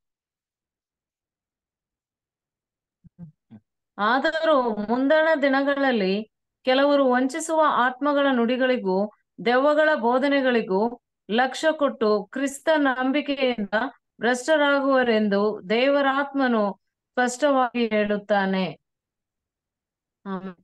ಆದರೂ ಮುಂದಣ ದಿನಗಳಲ್ಲಿ ಕೆಲವರು ವಂಚಿಸುವ ಆತ್ಮಗಳ ನುಡಿಗಳಿಗೂ ದೆವ್ವಗಳ ಬೋಧನೆಗಳಿಗೂ ಲಕ್ಷ್ಯ ಕೊಟ್ಟು ಕ್ರಿಸ್ತ ನಂಬಿಕೆಯಿಂದ ಭ್ರಷ್ಟರಾಗುವರೆಂದು ದೇವರಾತ್ಮನು ಸ್ಪಷ್ಟವಾಗಿ ಹೇಳುತ್ತಾನೆ ಆಮೆನ್.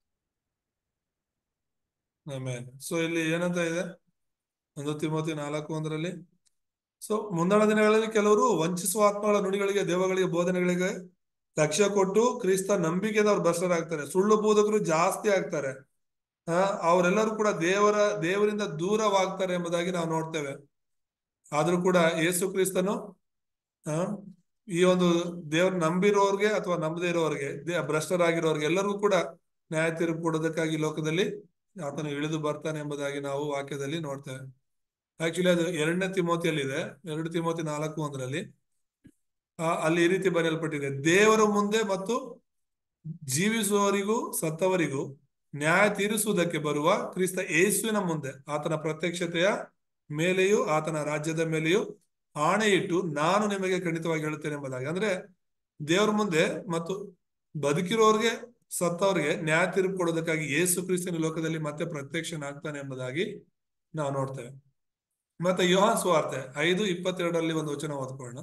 ಆಮೇಲೆ ಸೊ ಇಲ್ಲಿ ಏನಂತ ಇದೆ ಒಂದು ತಿಮೋತಿ ನಾಲ್ಕು ಒಂದರಲ್ಲಿ ಸೊ ಮುಂದಣ ದಿನಗಳಲ್ಲಿ ಕೆಲವರು ವಂಚಿಸುವ ಆತ್ಮಗಳ ನುಡಿಗಳಿಗೆ ದೇವಗಳಿಗೆ ಬೋಧನೆಗಳಿಗೆ ಲಕ್ಷ್ಯ ಕೊಟ್ಟು ಕ್ರಿಸ್ತ ನಂಬಿಕೆಯಿಂದ ಅವ್ರು ಭ್ರಷ್ಟರಾಗ್ತಾರೆ ಸುಳ್ಳು ಬೋಧಕರು ಜಾಸ್ತಿ ಆಗ್ತಾರೆ ಆ ಅವರೆಲ್ಲರೂ ಕೂಡ ದೇವರ ದೇವರಿಂದ ದೂರವಾಗ್ತಾರೆ ಎಂಬುದಾಗಿ ನಾವು ನೋಡ್ತೇವೆ ಆದ್ರೂ ಕೂಡ ಯೇಸು ಕ್ರಿಸ್ತನು ಆ ಈ ಒಂದು ದೇವ್ರ ನಂಬಿರೋರ್ಗೆ ಅಥವಾ ನಂಬದೇ ಇರೋರ್ಗೆ ದೇ- ಭ್ರಷ್ಟರಾಗಿರೋರ್ಗೆ ಎಲ್ಲರಿಗೂ ಕೂಡ ನ್ಯಾಯ ತೀರ್ಪು ಕೊಡೋದಕ್ಕಾಗಿ ಈ ಲೋಕದಲ್ಲಿ ಆತನು ಇಳಿದು ಬರ್ತಾನೆ ಎಂಬುದಾಗಿ ನಾವು ವಾಕ್ಯದಲ್ಲಿ ನೋಡ್ತೇವೆ ಆಕ್ಚುಲಿ ಅದು ಎರಡನೇ ತಿಮೋತಿಯಲ್ಲಿ ಇದೆ ಎರಡು ತಿಮೋತಿ ನಾಲ್ಕು ಒಂದರಲ್ಲಿ ಆ ಅಲ್ಲಿ ಈ ರೀತಿ ಬರೆಯಲ್ಪಟ್ಟಿದೆ ದೇವರ ಮುಂದೆ ಮತ್ತು ಜೀವಿಸುವವರಿಗೂ ಸತ್ತವರಿಗೂ ನ್ಯಾಯ ತೀರಿಸುವುದಕ್ಕೆ ಬರುವ ಕ್ರಿಸ್ತ ಯೇಸುವಿನ ಮುಂದೆ ಆತನ ಪ್ರತ್ಯಕ್ಷತೆಯ ಮೇಲೆಯೂ ಆತನ ರಾಜ್ಯದ ಮೇಲೆಯೂ ಆಣೆಯಿಟ್ಟು ನಾನು ನಿಮಗೆ ಖಂಡಿತವಾಗಿ ಹೇಳುತ್ತೇನೆ ಎಂಬುದಾಗಿ ಅಂದ್ರೆ ದೇವರ ಮುಂದೆ ಮತ್ತು ಬದುಕಿರೋರ್ಗೆ ಸತ್ತವ್ರಿಗೆ ನ್ಯಾಯ ತೀರ್ಪು ಕೊಡೋದಕ್ಕಾಗಿ ಯೇಸು ಕ್ರಿಸ್ತನ ಲೋಕದಲ್ಲಿ ಮತ್ತೆ ಪ್ರತ್ಯಕ್ಷನಾಗ್ತಾನೆ ಎಂಬುದಾಗಿ ನಾವು ನೋಡ್ತೇವೆ ಮತ್ತೆ ಯೋಹಾನ್ ಸುವಾರ್ತೆ ಐದು ಇಪ್ಪತ್ತೆರಡರಲ್ಲಿ ಒಂದು ವಚನ ಓದ್ಕೊಳ್ಳೋಣ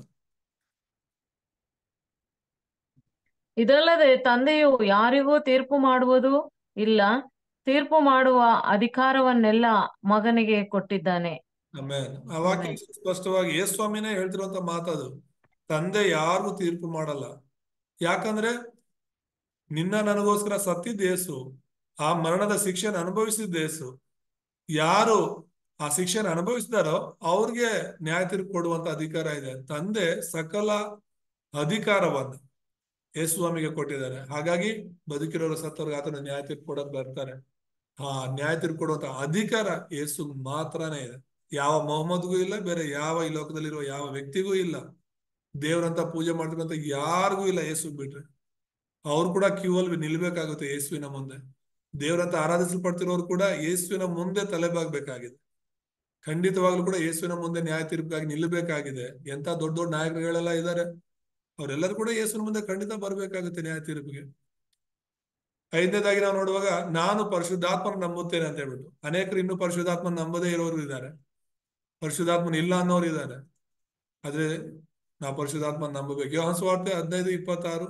ಇದಲ್ಲದೆ ತಂದೆಯು ಯಾರಿಗೂ ತೀರ್ಪು ಮಾಡುವುದು ಇಲ್ಲ ತೀರ್ಪು ಮಾಡುವ ಅಧಿಕಾರವನ್ನೆಲ್ಲ ಮಗನಿಗೆ ಕೊಟ್ಟಿದ್ದಾನೆ ಆಮೇಲೆ ಆ ವಾಕ್ಯ ಆಮೆನ್. ಸ್ಪಷ್ಟವಾಗಿ ಯೇಸ್ವಾಮಿನೇ ಹೇಳ್ತಿರುವಂತ ಮಾತದು ತಂದೆ ಯಾರಿಗೂ ತೀರ್ಪು ಮಾಡಲ್ಲ ಯಾಕಂದ್ರೆ ನಿನ್ನ ನನಗೋಸ್ಕರ ಸತ್ತಿದ್ದ ಯೇಸು ಆ ಮರಣದ ಶಿಕ್ಷೆನ ಅನುಭವಿಸಿದ್ದ ಯೇಸು ಯಾರು ಆ ಶಿಕ್ಷೆನ ಅನುಭವಿಸಿದಾರೋ ಅವ್ರಿಗೆ ನ್ಯಾಯ ತೀರ್ಪು ಕೊಡುವಂತ ಅಧಿಕಾರ ಇದೆ ತಂದೆ ಸಕಲ ಅಧಿಕಾರವನ್ನು ಯೇಸುಸ್ವಾಮಿಗೆ ಕೊಟ್ಟಿದ್ದಾರೆ ಹಾಗಾಗಿ ಬದುಕಿರೋರು ಸತ್ತವ್ರಿಗೆ ಆತನ ನ್ಯಾಯ ತೀರ್ಪು ಕೊಡಕ್ ಬರ್ತಾರೆ ಆ ನ್ಯಾಯ ತೀರ್ಪು ಕೊಡುವಂತ ಅಧಿಕಾರ ಯೇಸು ಮಾತ್ರನೇ ಇದೆ ಯಾವ ಮೊಹಮ್ಮದ್ಗೂ ಇಲ್ಲ ಬೇರೆ ಯಾವ ಈ ಲೋಕದಲ್ಲಿರುವ ಯಾವ ವ್ಯಕ್ತಿಗೂ ಇಲ್ಲ ದೇವ್ರಂತ ಪೂಜೆ ಮಾಡ್ತಕ್ಕಂಥ ಯಾರಿಗೂ ಇಲ್ಲ ಯೇಸು ಬಿಟ್ರೆ ಅವ್ರು ಕೂಡ ಕ್ಯೂ ಅಲ್ಲಿ ನಿಲ್ಬೇಕಾಗುತ್ತೆ ಯೇಸುವಿನ ಮುಂದೆ ದೇವರಂತ ಆರಾಧಿಸಲ್ಪಡ್ತಿರೋರು ಕೂಡ ಯೇಸುವಿನ ಮುಂದೆ ತಲೆಬಾಗ್ಬೇಕಾಗಿದೆ ಖಂಡಿತವಾಗ್ಲೂ ಕೂಡ ಯೇಸುವಿನ ಮುಂದೆ ನ್ಯಾಯ ತೀರ್ಪಿಗಾಗಿ ನಿಲ್ಲಬೇಕಾಗಿದೆ ಎಂತ ದೊಡ್ಡ ದೊಡ್ಡ ನಾಯಕರುಗಳೆಲ್ಲ ಇದ್ದಾರೆ ಅವರೆಲ್ಲರೂ ಕೂಡ ಯೇಸುವಿನ ಮುಂದೆ ಖಂಡಿತ ಬರ್ಬೇಕಾಗುತ್ತೆ ನ್ಯಾಯ ತೀರ್ಪಿಗೆ ಐದನೇದಾಗಿ ನಾವು ನೋಡುವಾಗ ನಾನು ಪರಿಶುದ್ಧಾತ್ಮನ ನಂಬುತ್ತೇನೆ ಅಂತ ಹೇಳ್ಬಿಟ್ಟು ಅನೇಕರು ಇನ್ನು ಪರಿಶುದ್ಧಾತ್ಮನ ನಂಬದೇ ಇರೋರು ಇದ್ದಾರೆ ಪರಿಶುದ್ಧಾತ್ಮನ ಇಲ್ಲ ಅನ್ನೋರು ಇದ್ದಾರೆ ಆದ್ರೆ ನಾವು ಪರಿಶುದ್ಧಾತ್ಮನ ನಂಬಬೇಕು ಯೋಹಾನ್ ಸುವಾರ್ತೆ ಹದಿನೈದು ಇಪ್ಪತ್ತಾರು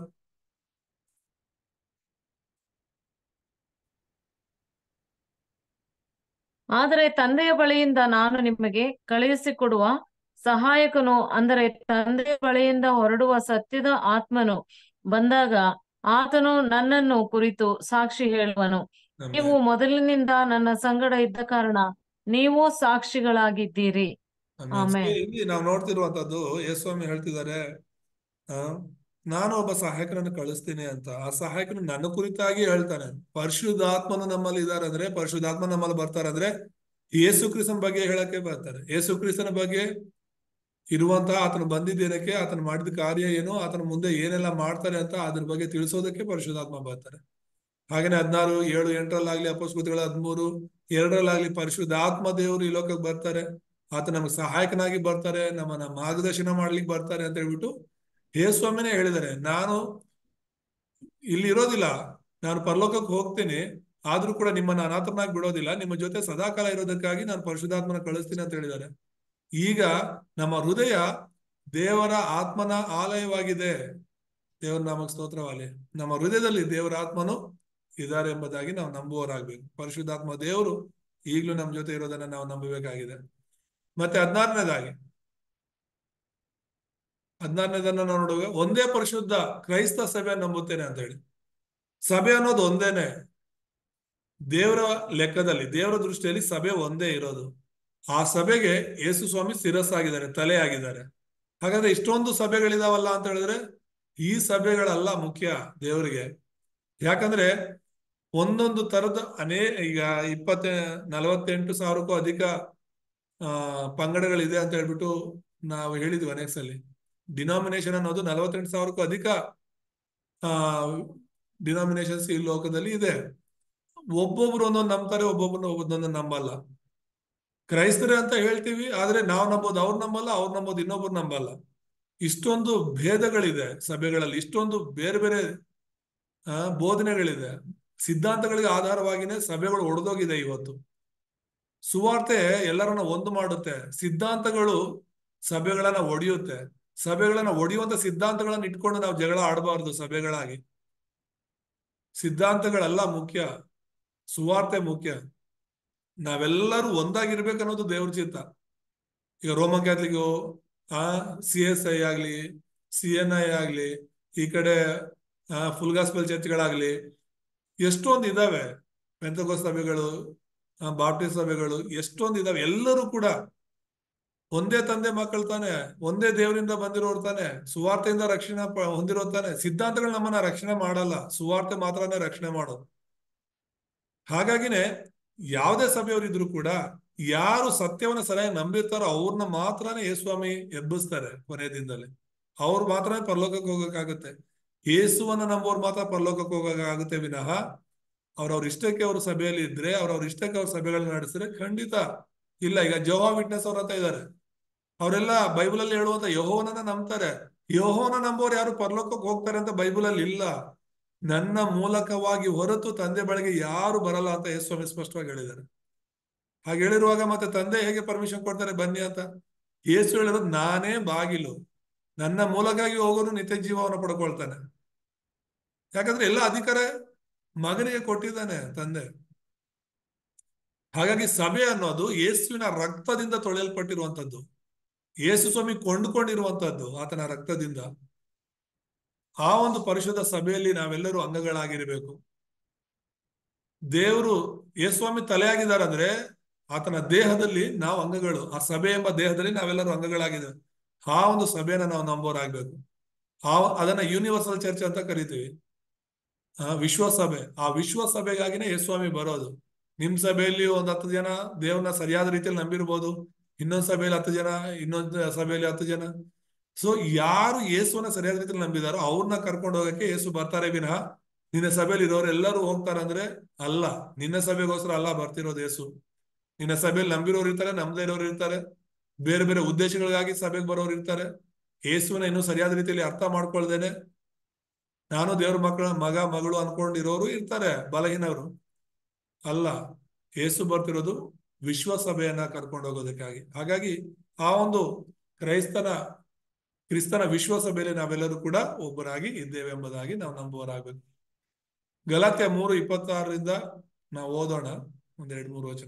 ಆದರೆ ತಂದೆಯ ಬಳಿಯಿಂದ ನಾನು ನಿಮಗೆ ಕಳುಹಿಸಿಕೊಡುವ ಸಹಾಯಕನು ಅಂದರೆ ತಂದೆಯ ಬಳಿಯಿಂದ ಹೊರಡುವ ಸತ್ಯದ ಆತ್ಮನು ಬಂದಾಗ ಆತನು ನನ್ನನ್ನು ಕುರಿತು ಸಾಕ್ಷಿ ಹೇಳುವನು ನೀವು ಮೊದಲಿನಿಂದ ನನ್ನ ಸಂಗಡ ಇದ್ದ ಕಾರಣ ನೀವು ಸಾಕ್ಷಿಗಳಾಗಿದ್ದೀರಿ ಆಮೆನ್. ಇಲ್ಲಿ ನಾವು ನೋಡ್ತಿರುವಂತದ್ದು ಯೇಸ್ವಾಮಿ ಹೇಳ್ತಿದ್ದಾರೆ ಆ ನಾನು ಒಬ್ಬ ಸಹಾಯಕನನ್ನು ಕಳಿಸ್ತೀನಿ ಅಂತ ಆ ಸಹಾಯಕನು ನನ್ನ ಕುರಿತಾಗಿ ಹೇಳ್ತಾನೆ ಪರಿಶುದ್ಧಾತ್ಮನು ನಮ್ಮಲ್ಲಿ ಇದ್ದಾರೆ ಅಂದ್ರೆ ಪರಿಶುದ್ಧಾತ್ಮ ನಮ್ಮಲ್ಲಿ ಬರ್ತಾರೆ ಅಂದ್ರೆ ಯೇಸು ಕ್ರಿಸ್ತನ ಬಗ್ಗೆ ಹೇಳಕ್ಕೆ ಬರ್ತಾರೆ ಯೇಸು ಕ್ರಿಸ್ತನ ಬಗ್ಗೆ ಇರುವಂತಹ ಆತನು ಬಂದಿದ್ದೇನಕ್ಕೆ ಆತನು ಮಾಡಿದ ಕಾರ್ಯ ಏನು ಆತನ ಮುಂದೆ ಏನೆಲ್ಲ ಮಾಡ್ತಾರೆ ಅಂತ ಅದ್ರ ಬಗ್ಗೆ ತಿಳಿಸೋದಕ್ಕೆ ಪರಿಶುದ್ಧಾತ್ಮ ಬರ್ತಾರೆ ಹಾಗೇನೆ ಹದಿನಾರು ಏಳು ಎಂಟರಲ್ಲಾಗ್ಲಿ ಅಪಸ್ಕೃತಿಗಳ ಹದಿಮೂರು ಎರಡರಲ್ಲಾಗ್ಲಿ ಪರಿಶುದ್ಧಾತ್ಮ ದೇವರು ಈ ಲೋಕಕ್ಕೆ ಬರ್ತಾರೆ ಆತ ನಮಗೆ ಸಹಾಯಕನಾಗಿ ಬರ್ತಾರೆ ನಮ್ಮನ್ನ ಮಾರ್ಗದರ್ಶನ ಮಾಡ್ಲಿಕ್ಕೆ ಬರ್ತಾರೆ ಅಂತ ಹೇಳ್ಬಿಟ್ಟು ಯೇಸ್ವಾಮಿನೇ ಹೇಳಿದ್ದಾರೆ ನಾನು ಇಲ್ಲಿ ಇರೋದಿಲ್ಲ ನಾನು ಪರಲೋಕಕ್ಕೆ ಹೋಗ್ತೀನಿ ಆದ್ರೂ ಕೂಡ ನಿಮ್ಮನ್ನ ಅನಾಥನಾಗಿ ಬಿಡೋದಿಲ್ಲ ನಿಮ್ಮ ಜೊತೆ ಸದಾಕಾಲ ಇರೋದಕ್ಕಾಗಿ ನಾನು ಪರಿಶುದ್ಧಾತ್ಮನ ಕಳಿಸ್ತೀನಿ ಅಂತ ಹೇಳಿದ್ದಾರೆ ಈಗ ನಮ್ಮ ಹೃದಯ ದೇವರ ಆತ್ಮನ ಆಲಯವಾಗಿದೆ ದೇವರ ನಾಮಕ ಸ್ತೋತ್ರವಾಲಿ ನಮ್ಮ ಹೃದಯದಲ್ಲಿ ದೇವರ ಆತ್ಮನು ಇದ್ದಾರೆ ಎಂಬುದಾಗಿ ನಾವು ನಂಬುವವರಾಗ್ಬೇಕು ಪರಿಶುದ್ಧಾತ್ಮ ದೇವರು ಈಗಲೂ ನಮ್ಮ ಜೊತೆ ಇರೋದನ್ನ ನಾವು ನಂಬಬೇಕಾಗಿದೆ ಮತ್ತೆ ಹದಿನಾರನೇದಾಗಿ ಹದಿನಾರನೇದನ್ನ ನಾವು ನೋಡುವಾಗ ಒಂದೇ ಪರಿಶುದ್ಧ ಕ್ರೈಸ್ತ ಸಭೆ ನಂಬುತ್ತೇನೆ ಅಂತ ಹೇಳಿ ಸಭೆ ಅನ್ನೋದು ಒಂದೇನೆ ದೇವರ ಲೆಕ್ಕದಲ್ಲಿ ದೇವರ ದೃಷ್ಟಿಯಲ್ಲಿ ಸಭೆ ಒಂದೇ ಇರೋದು ಆ ಸಭೆಗೆ ಯೇಸು ಸ್ವಾಮಿ ಶಿರಸ್ಸಾಗಿದ್ದಾರೆ ತಲೆ ಆಗಿದ್ದಾರೆ ಹಾಗಾದ್ರೆ ಇಷ್ಟೊಂದು ಸಭೆಗಳಿದಾವಲ್ಲ ಅಂತ ಹೇಳಿದ್ರೆ ಈ ಸಭೆಗಳಲ್ಲ ಮುಖ್ಯ ದೇವರಿಗೆ ಯಾಕಂದ್ರೆ ಒಂದೊಂದು ತರದ ಅನೇ ಈಗ ಇಪ್ಪತ್ತ ನಲವತ್ತೆಂಟು ಸಾವಿರಕ್ಕೂ ಅಧಿಕ ಆ ಪಂಗಡಗಳಿದೆ ಅಂತ ಹೇಳ್ಬಿಟ್ಟು ನಾವು ಹೇಳಿದ್ವಿ ಅನೇಕ ಸಲ ಡಿನಾಮಿನೇಷನ್ ಅನ್ನೋದು ನಲವತ್ತೆಂಟು ಸಾವಿರಕ್ಕೂ ಅಧಿಕ ಆ ಡಿನಾಮಿನೇಷನ್ಸ್ ಈ ಲೋಕದಲ್ಲಿ ಇದೆ ಒಬ್ಬೊಬ್ರು ಒಂದೊಂದು ನಂಬ್ತಾರೆ ಒಬ್ಬೊಬ್ರು ಒಂದೊಂದು ನಂಬಲ್ಲ ಕ್ರೈಸ್ತರೇ ಅಂತ ಹೇಳ್ತೀವಿ ಆದ್ರೆ ನಾವು ನಂಬೋದು ಅವ್ರು ನಂಬಲ್ಲ ಅವ್ರು ನಂಬೋದು ಇನ್ನೊಬ್ರು ನಂಬಲ್ಲ ಇಷ್ಟೊಂದು ಭೇದಗಳಿದೆ ಸಭೆಗಳಲ್ಲಿ ಇಷ್ಟೊಂದು ಬೇರೆ ಬೇರೆ ಆ ಬೋಧನೆಗಳಿದೆ ಸಿದ್ಧಾಂತಗಳಿಗೆ ಆಧಾರವಾಗಿನೇ ಸಭೆಗಳು ಒಡೆದೋಗಿದೆ ಇವತ್ತು ಸುವಾರ್ತೆ ಎಲ್ಲರನ್ನ ಒಂದು ಮಾಡುತ್ತೆ ಸಿದ್ಧಾಂತಗಳು ಸಭೆಗಳನ್ನ ಒಡೆಯುತ್ತೆ ಸಭೆಗಳನ್ನ ಒಡೆಯುವಂತ ಸಿದ್ಧಾಂತಗಳನ್ನ ಇಟ್ಕೊಂಡು ನಾವು ಜಗಳ ಆಡಬಾರ್ದು ಸಭೆಗಳಾಗಿ ಸಿದ್ಧಾಂತಗಳೆಲ್ಲ ಮುಖ್ಯ ಸುವಾರ್ತೆ ಮುಖ್ಯ ನಾವೆಲ್ಲರೂ ಒಂದಾಗಿರ್ಬೇಕು ಅನ್ನೋದು ದೇವ್ರ ಚಿತ್ತ ಈಗ ರೋಮನ್ ಕ್ಯಾಥಲಿಕ್ ಆ ಸಿ ಎಸ್ ಐ ಆಗ್ಲಿ ಸಿ ಎನ್ ಐ ಆಗ್ಲಿ ಈ ಕಡೆ ಫುಲ್ ಗಾಸ್ಪಲ್ ಚರ್ಚ್ಗಳಾಗ್ಲಿ ಎಷ್ಟೊಂದು ಇದಾವೆ ಪೆಂತಕೋಸ್ ಸಭೆಗಳು ಬಾಪ್ಟಿಸ್ಟ್ ಸಭೆಗಳು ಎಷ್ಟೊಂದು ಇದಾವೆ ಎಲ್ಲರೂ ಕೂಡ ಒಂದೇ ತಂದೆ ಮಕ್ಕಳು ತಾನೆ ಒಂದೇ ದೇವರಿಂದ ಬಂದಿರೋರು ತಾನೆ ಸುವಾರ್ತೆಯಿಂದ ರಕ್ಷಣೆ ಹೊಂದಿರೋ ತಾನೆ ಸಿದ್ಧಾಂತಗಳು ನಮ್ಮನ್ನ ರಕ್ಷಣೆ ಮಾಡಲ್ಲ ಸುವಾರ್ತೆ ಮಾತ್ರನೇ ರಕ್ಷಣೆ ಮಾಡೋದು ಹಾಗಾಗಿನೇ ಯಾವುದೇ ಸಭೆಯವರು ಇದ್ರು ಕೂಡ ಯಾರು ಸತ್ಯವನ್ನ ಸರಿಯಾಗಿ ನಂಬಿರ್ತಾರೋ ಅವ್ರನ್ನ ಮಾತ್ರನೇ ಯೇಸ್ವಾಮಿ ಎಬ್ಬಿಸ್ತಾರೆ ಕೊನೆ ದಿನದಲ್ಲಿ ಅವ್ರು ಮಾತ್ರನೇ ಪರಲೋಕಕ್ಕೆ ಹೋಗಕ್ಕಾಗುತ್ತೆ ಯೇಸುವನ್ನ ನಂಬೋರು ಮಾತ್ರ ಪರಲೋಕಕ್ಕೆ ಹೋಗಕ್ಕಾಗುತ್ತೆ ವಿನಃ ಅವ್ರವ್ರ ಇಷ್ಟಕ್ಕೆ ಅವ್ರ ಸಭೆಯಲ್ಲಿ ಇದ್ರೆ ಅವ್ರವ್ರ ಇಷ್ಟಕ್ಕೆ ಅವ್ರ ಸಭೆಗಳನ್ನ ನಡೆಸಿದ್ರೆ ಖಂಡಿತ ಇಲ್ಲ ಈಗ ಜೋಹಾ ವಿಟ್ನೆಸ್ ಅವ್ರ ಅಂತ ಇದ್ದಾರೆ ಅವರೆಲ್ಲ ಬೈಬಲ್ ಅಲ್ಲಿ ಹೇಳುವಂತ ಯಹೋವನನ್ನ ನಂಬ್ತಾರೆ ಯಹೋವನ ನಂಬೋರು ಯಾರು ಪರಲೋಕಕ್ಕೆ ಹೋಗ್ತಾರೆ ಅಂತ ಬೈಬಲ್ ಅಲ್ಲಿ ಇಲ್ಲ ನನ್ನ ಮೂಲಕವಾಗಿ ಹೊರತು ತಂದೆ ಬಳಿಗೆ ಯಾರು ಬರಲ್ಲ ಅಂತ ಯೇಸ್ವಾಮಿ ಸ್ಪಷ್ಟವಾಗಿ ಹೇಳಿದ್ದಾರೆ ಹಾಗೆ ಹೇಳಿರುವಾಗ ಮತ್ತೆ ತಂದೆ ಹೇಗೆ ಪರ್ಮಿಷನ್ ಕೊಡ್ತಾರೆ ಬನ್ನಿ ಅಂತ ಯೇಸು ಹೇಳಿರೋದು ನಾನೇ ಬಾಗಿಲು ನನ್ನ ಮೂಲಕವಾಗಿ ಹೋಗೋನು ನಿತ್ಯ ಜೀವವನ್ನು ಪಡ್ಕೊಳ್ತಾನೆ ಯಾಕಂದ್ರೆ ಎಲ್ಲ ಅಧಿಕಾರ ಮಗನಿಗೆ ಕೊಟ್ಟಿದ್ದಾನೆ ತಂದೆ ಹಾಗಾಗಿ ಸಭೆ ಅನ್ನೋದು ಯೇಸುವಿನ ರಕ್ತದಿಂದ ತೊಳೆಯಲ್ಪಟ್ಟಿರುವಂತದ್ದು ಯೇಸು ಸ್ವಾಮಿ ಕೊಂಡುಕೊಂಡಿರುವಂತದ್ದು ಆತನ ರಕ್ತದಿಂದ ಆ ಒಂದು ಪರಿಶುದ್ಧ ಸಭೆಯಲ್ಲಿ ನಾವೆಲ್ಲರೂ ಅಂಗಗಳಾಗಿರಬೇಕು ದೇವರು ಯೇಸ್ವಾಮಿ ತಲೆಯಾಗಿದ್ದಾರೆ ಅಂದ್ರೆ ಆತನ ದೇಹದಲ್ಲಿ ನಾವು ಅಂಗಗಳು ಆ ಸಭೆ ಎಂಬ ದೇಹದಲ್ಲಿ ನಾವೆಲ್ಲರೂ ಅಂಗಗಳಾಗಿದ್ದೇವೆ ಆ ಒಂದು ಸಭೆಯನ್ನ ನಾವು ನಂಬೋರಾಗ್ಬೇಕು ಆ ಅದನ್ನ ಯೂನಿವರ್ಸಲ್ ಚರ್ಚ್ ಅಂತ ಕರಿತೀವಿ ಆ ವಿಶ್ವ ಸಭೆ ಆ ವಿಶ್ವ ಸಭೆಗಾಗಿನೇ ಯೇಸ್ವಾಮಿ ಬರೋದು ನಿಮ್ ಸಭೆಯಲ್ಲಿ ಒಂದ್ ಹತ್ತು ಜನ ದೇವ್ರನ್ನ ಸರಿಯಾದ ರೀತಿಯಲ್ಲಿ ನಂಬಿರ್ಬೋದು ಇನ್ನೊಂದ್ ಸಭೆಯಲ್ಲಿ ಹತ್ತು ಜನ ಇನ್ನೊಂದ್ ಸಭೆಯಲ್ಲಿ ಹತ್ತು ಜನ ಸೊ ಯಾರು ಯೇಸುವನ್ನ ಸರಿಯಾದ ರೀತಿಯಲ್ಲಿ ನಂಬಿದಾರೋ ಅವ್ರನ್ನ ಕರ್ಕೊಂಡು ಹೋಗಕ್ಕೆ ಯೇಸು ಬರ್ತಾರೆ ವಿನಃ ನಿನ್ನ ಸಭೆಯಲ್ಲಿ ಇರೋರು ಎಲ್ಲರೂ ಹೋಗ್ತಾರಂದ್ರೆ ಅಲ್ಲ ನಿನ್ನ ಸಭೆಗೋಸ್ಕರ ಅಲ್ಲ ಬರ್ತಿರೋದು ಯೇಸು ನಿನ್ನ ಸಭೆಯಲ್ಲಿ ನಂಬಿರೋರು ಇರ್ತಾರೆ ನಂಬದೇ ಇರೋರು ಇರ್ತಾರೆ ಬೇರೆ ಬೇರೆ ಉದ್ದೇಶಗಳಿಗಾಗಿ ಸಭೆಗೆ ಬರೋರು ಇರ್ತಾರೆ ಯೇಸುವನ್ನ ಇನ್ನೂ ಸರಿಯಾದ ರೀತಿಯಲ್ಲಿ ಅರ್ಥ ಮಾಡ್ಕೊಳ್ದೇನೆ ನಾನು ದೇವ್ರ ಮಕ್ಕಳ ಮಗ ಮಗಳು ಅನ್ಕೊಂಡಿರೋರು ಇರ್ತಾರೆ ಬಲಹೀನವರು ಅಲ್ಲ ಯೇಸು ಬರ್ತಿರೋದು ವಿಶ್ವ ಸಭೆಯನ್ನ ಕರ್ಕೊಂಡು ಹೋಗೋದಕ್ಕಾಗಿ ಹಾಗಾಗಿ ಆ ಒಂದು ಕ್ರೈಸ್ತನ ಕ್ರಿಸ್ತನ ವಿಶ್ವ ಸಭೆಯಲ್ಲಿ ನಾವೆಲ್ಲರೂ ಕೂಡ ಒಬ್ಬರಾಗಿ ಇದ್ದೇವೆ ಎಂಬುದಾಗಿ ನಾವು ನಂಬುವರಾಗಬೇಕು ಗಲಾತ್ಯ ಮೂರು ಇಪ್ಪತ್ತಾರರಿಂದ ನಾವು ಓದೋಣ ಒಂದೆರಡು ಮೂರು ವಚನ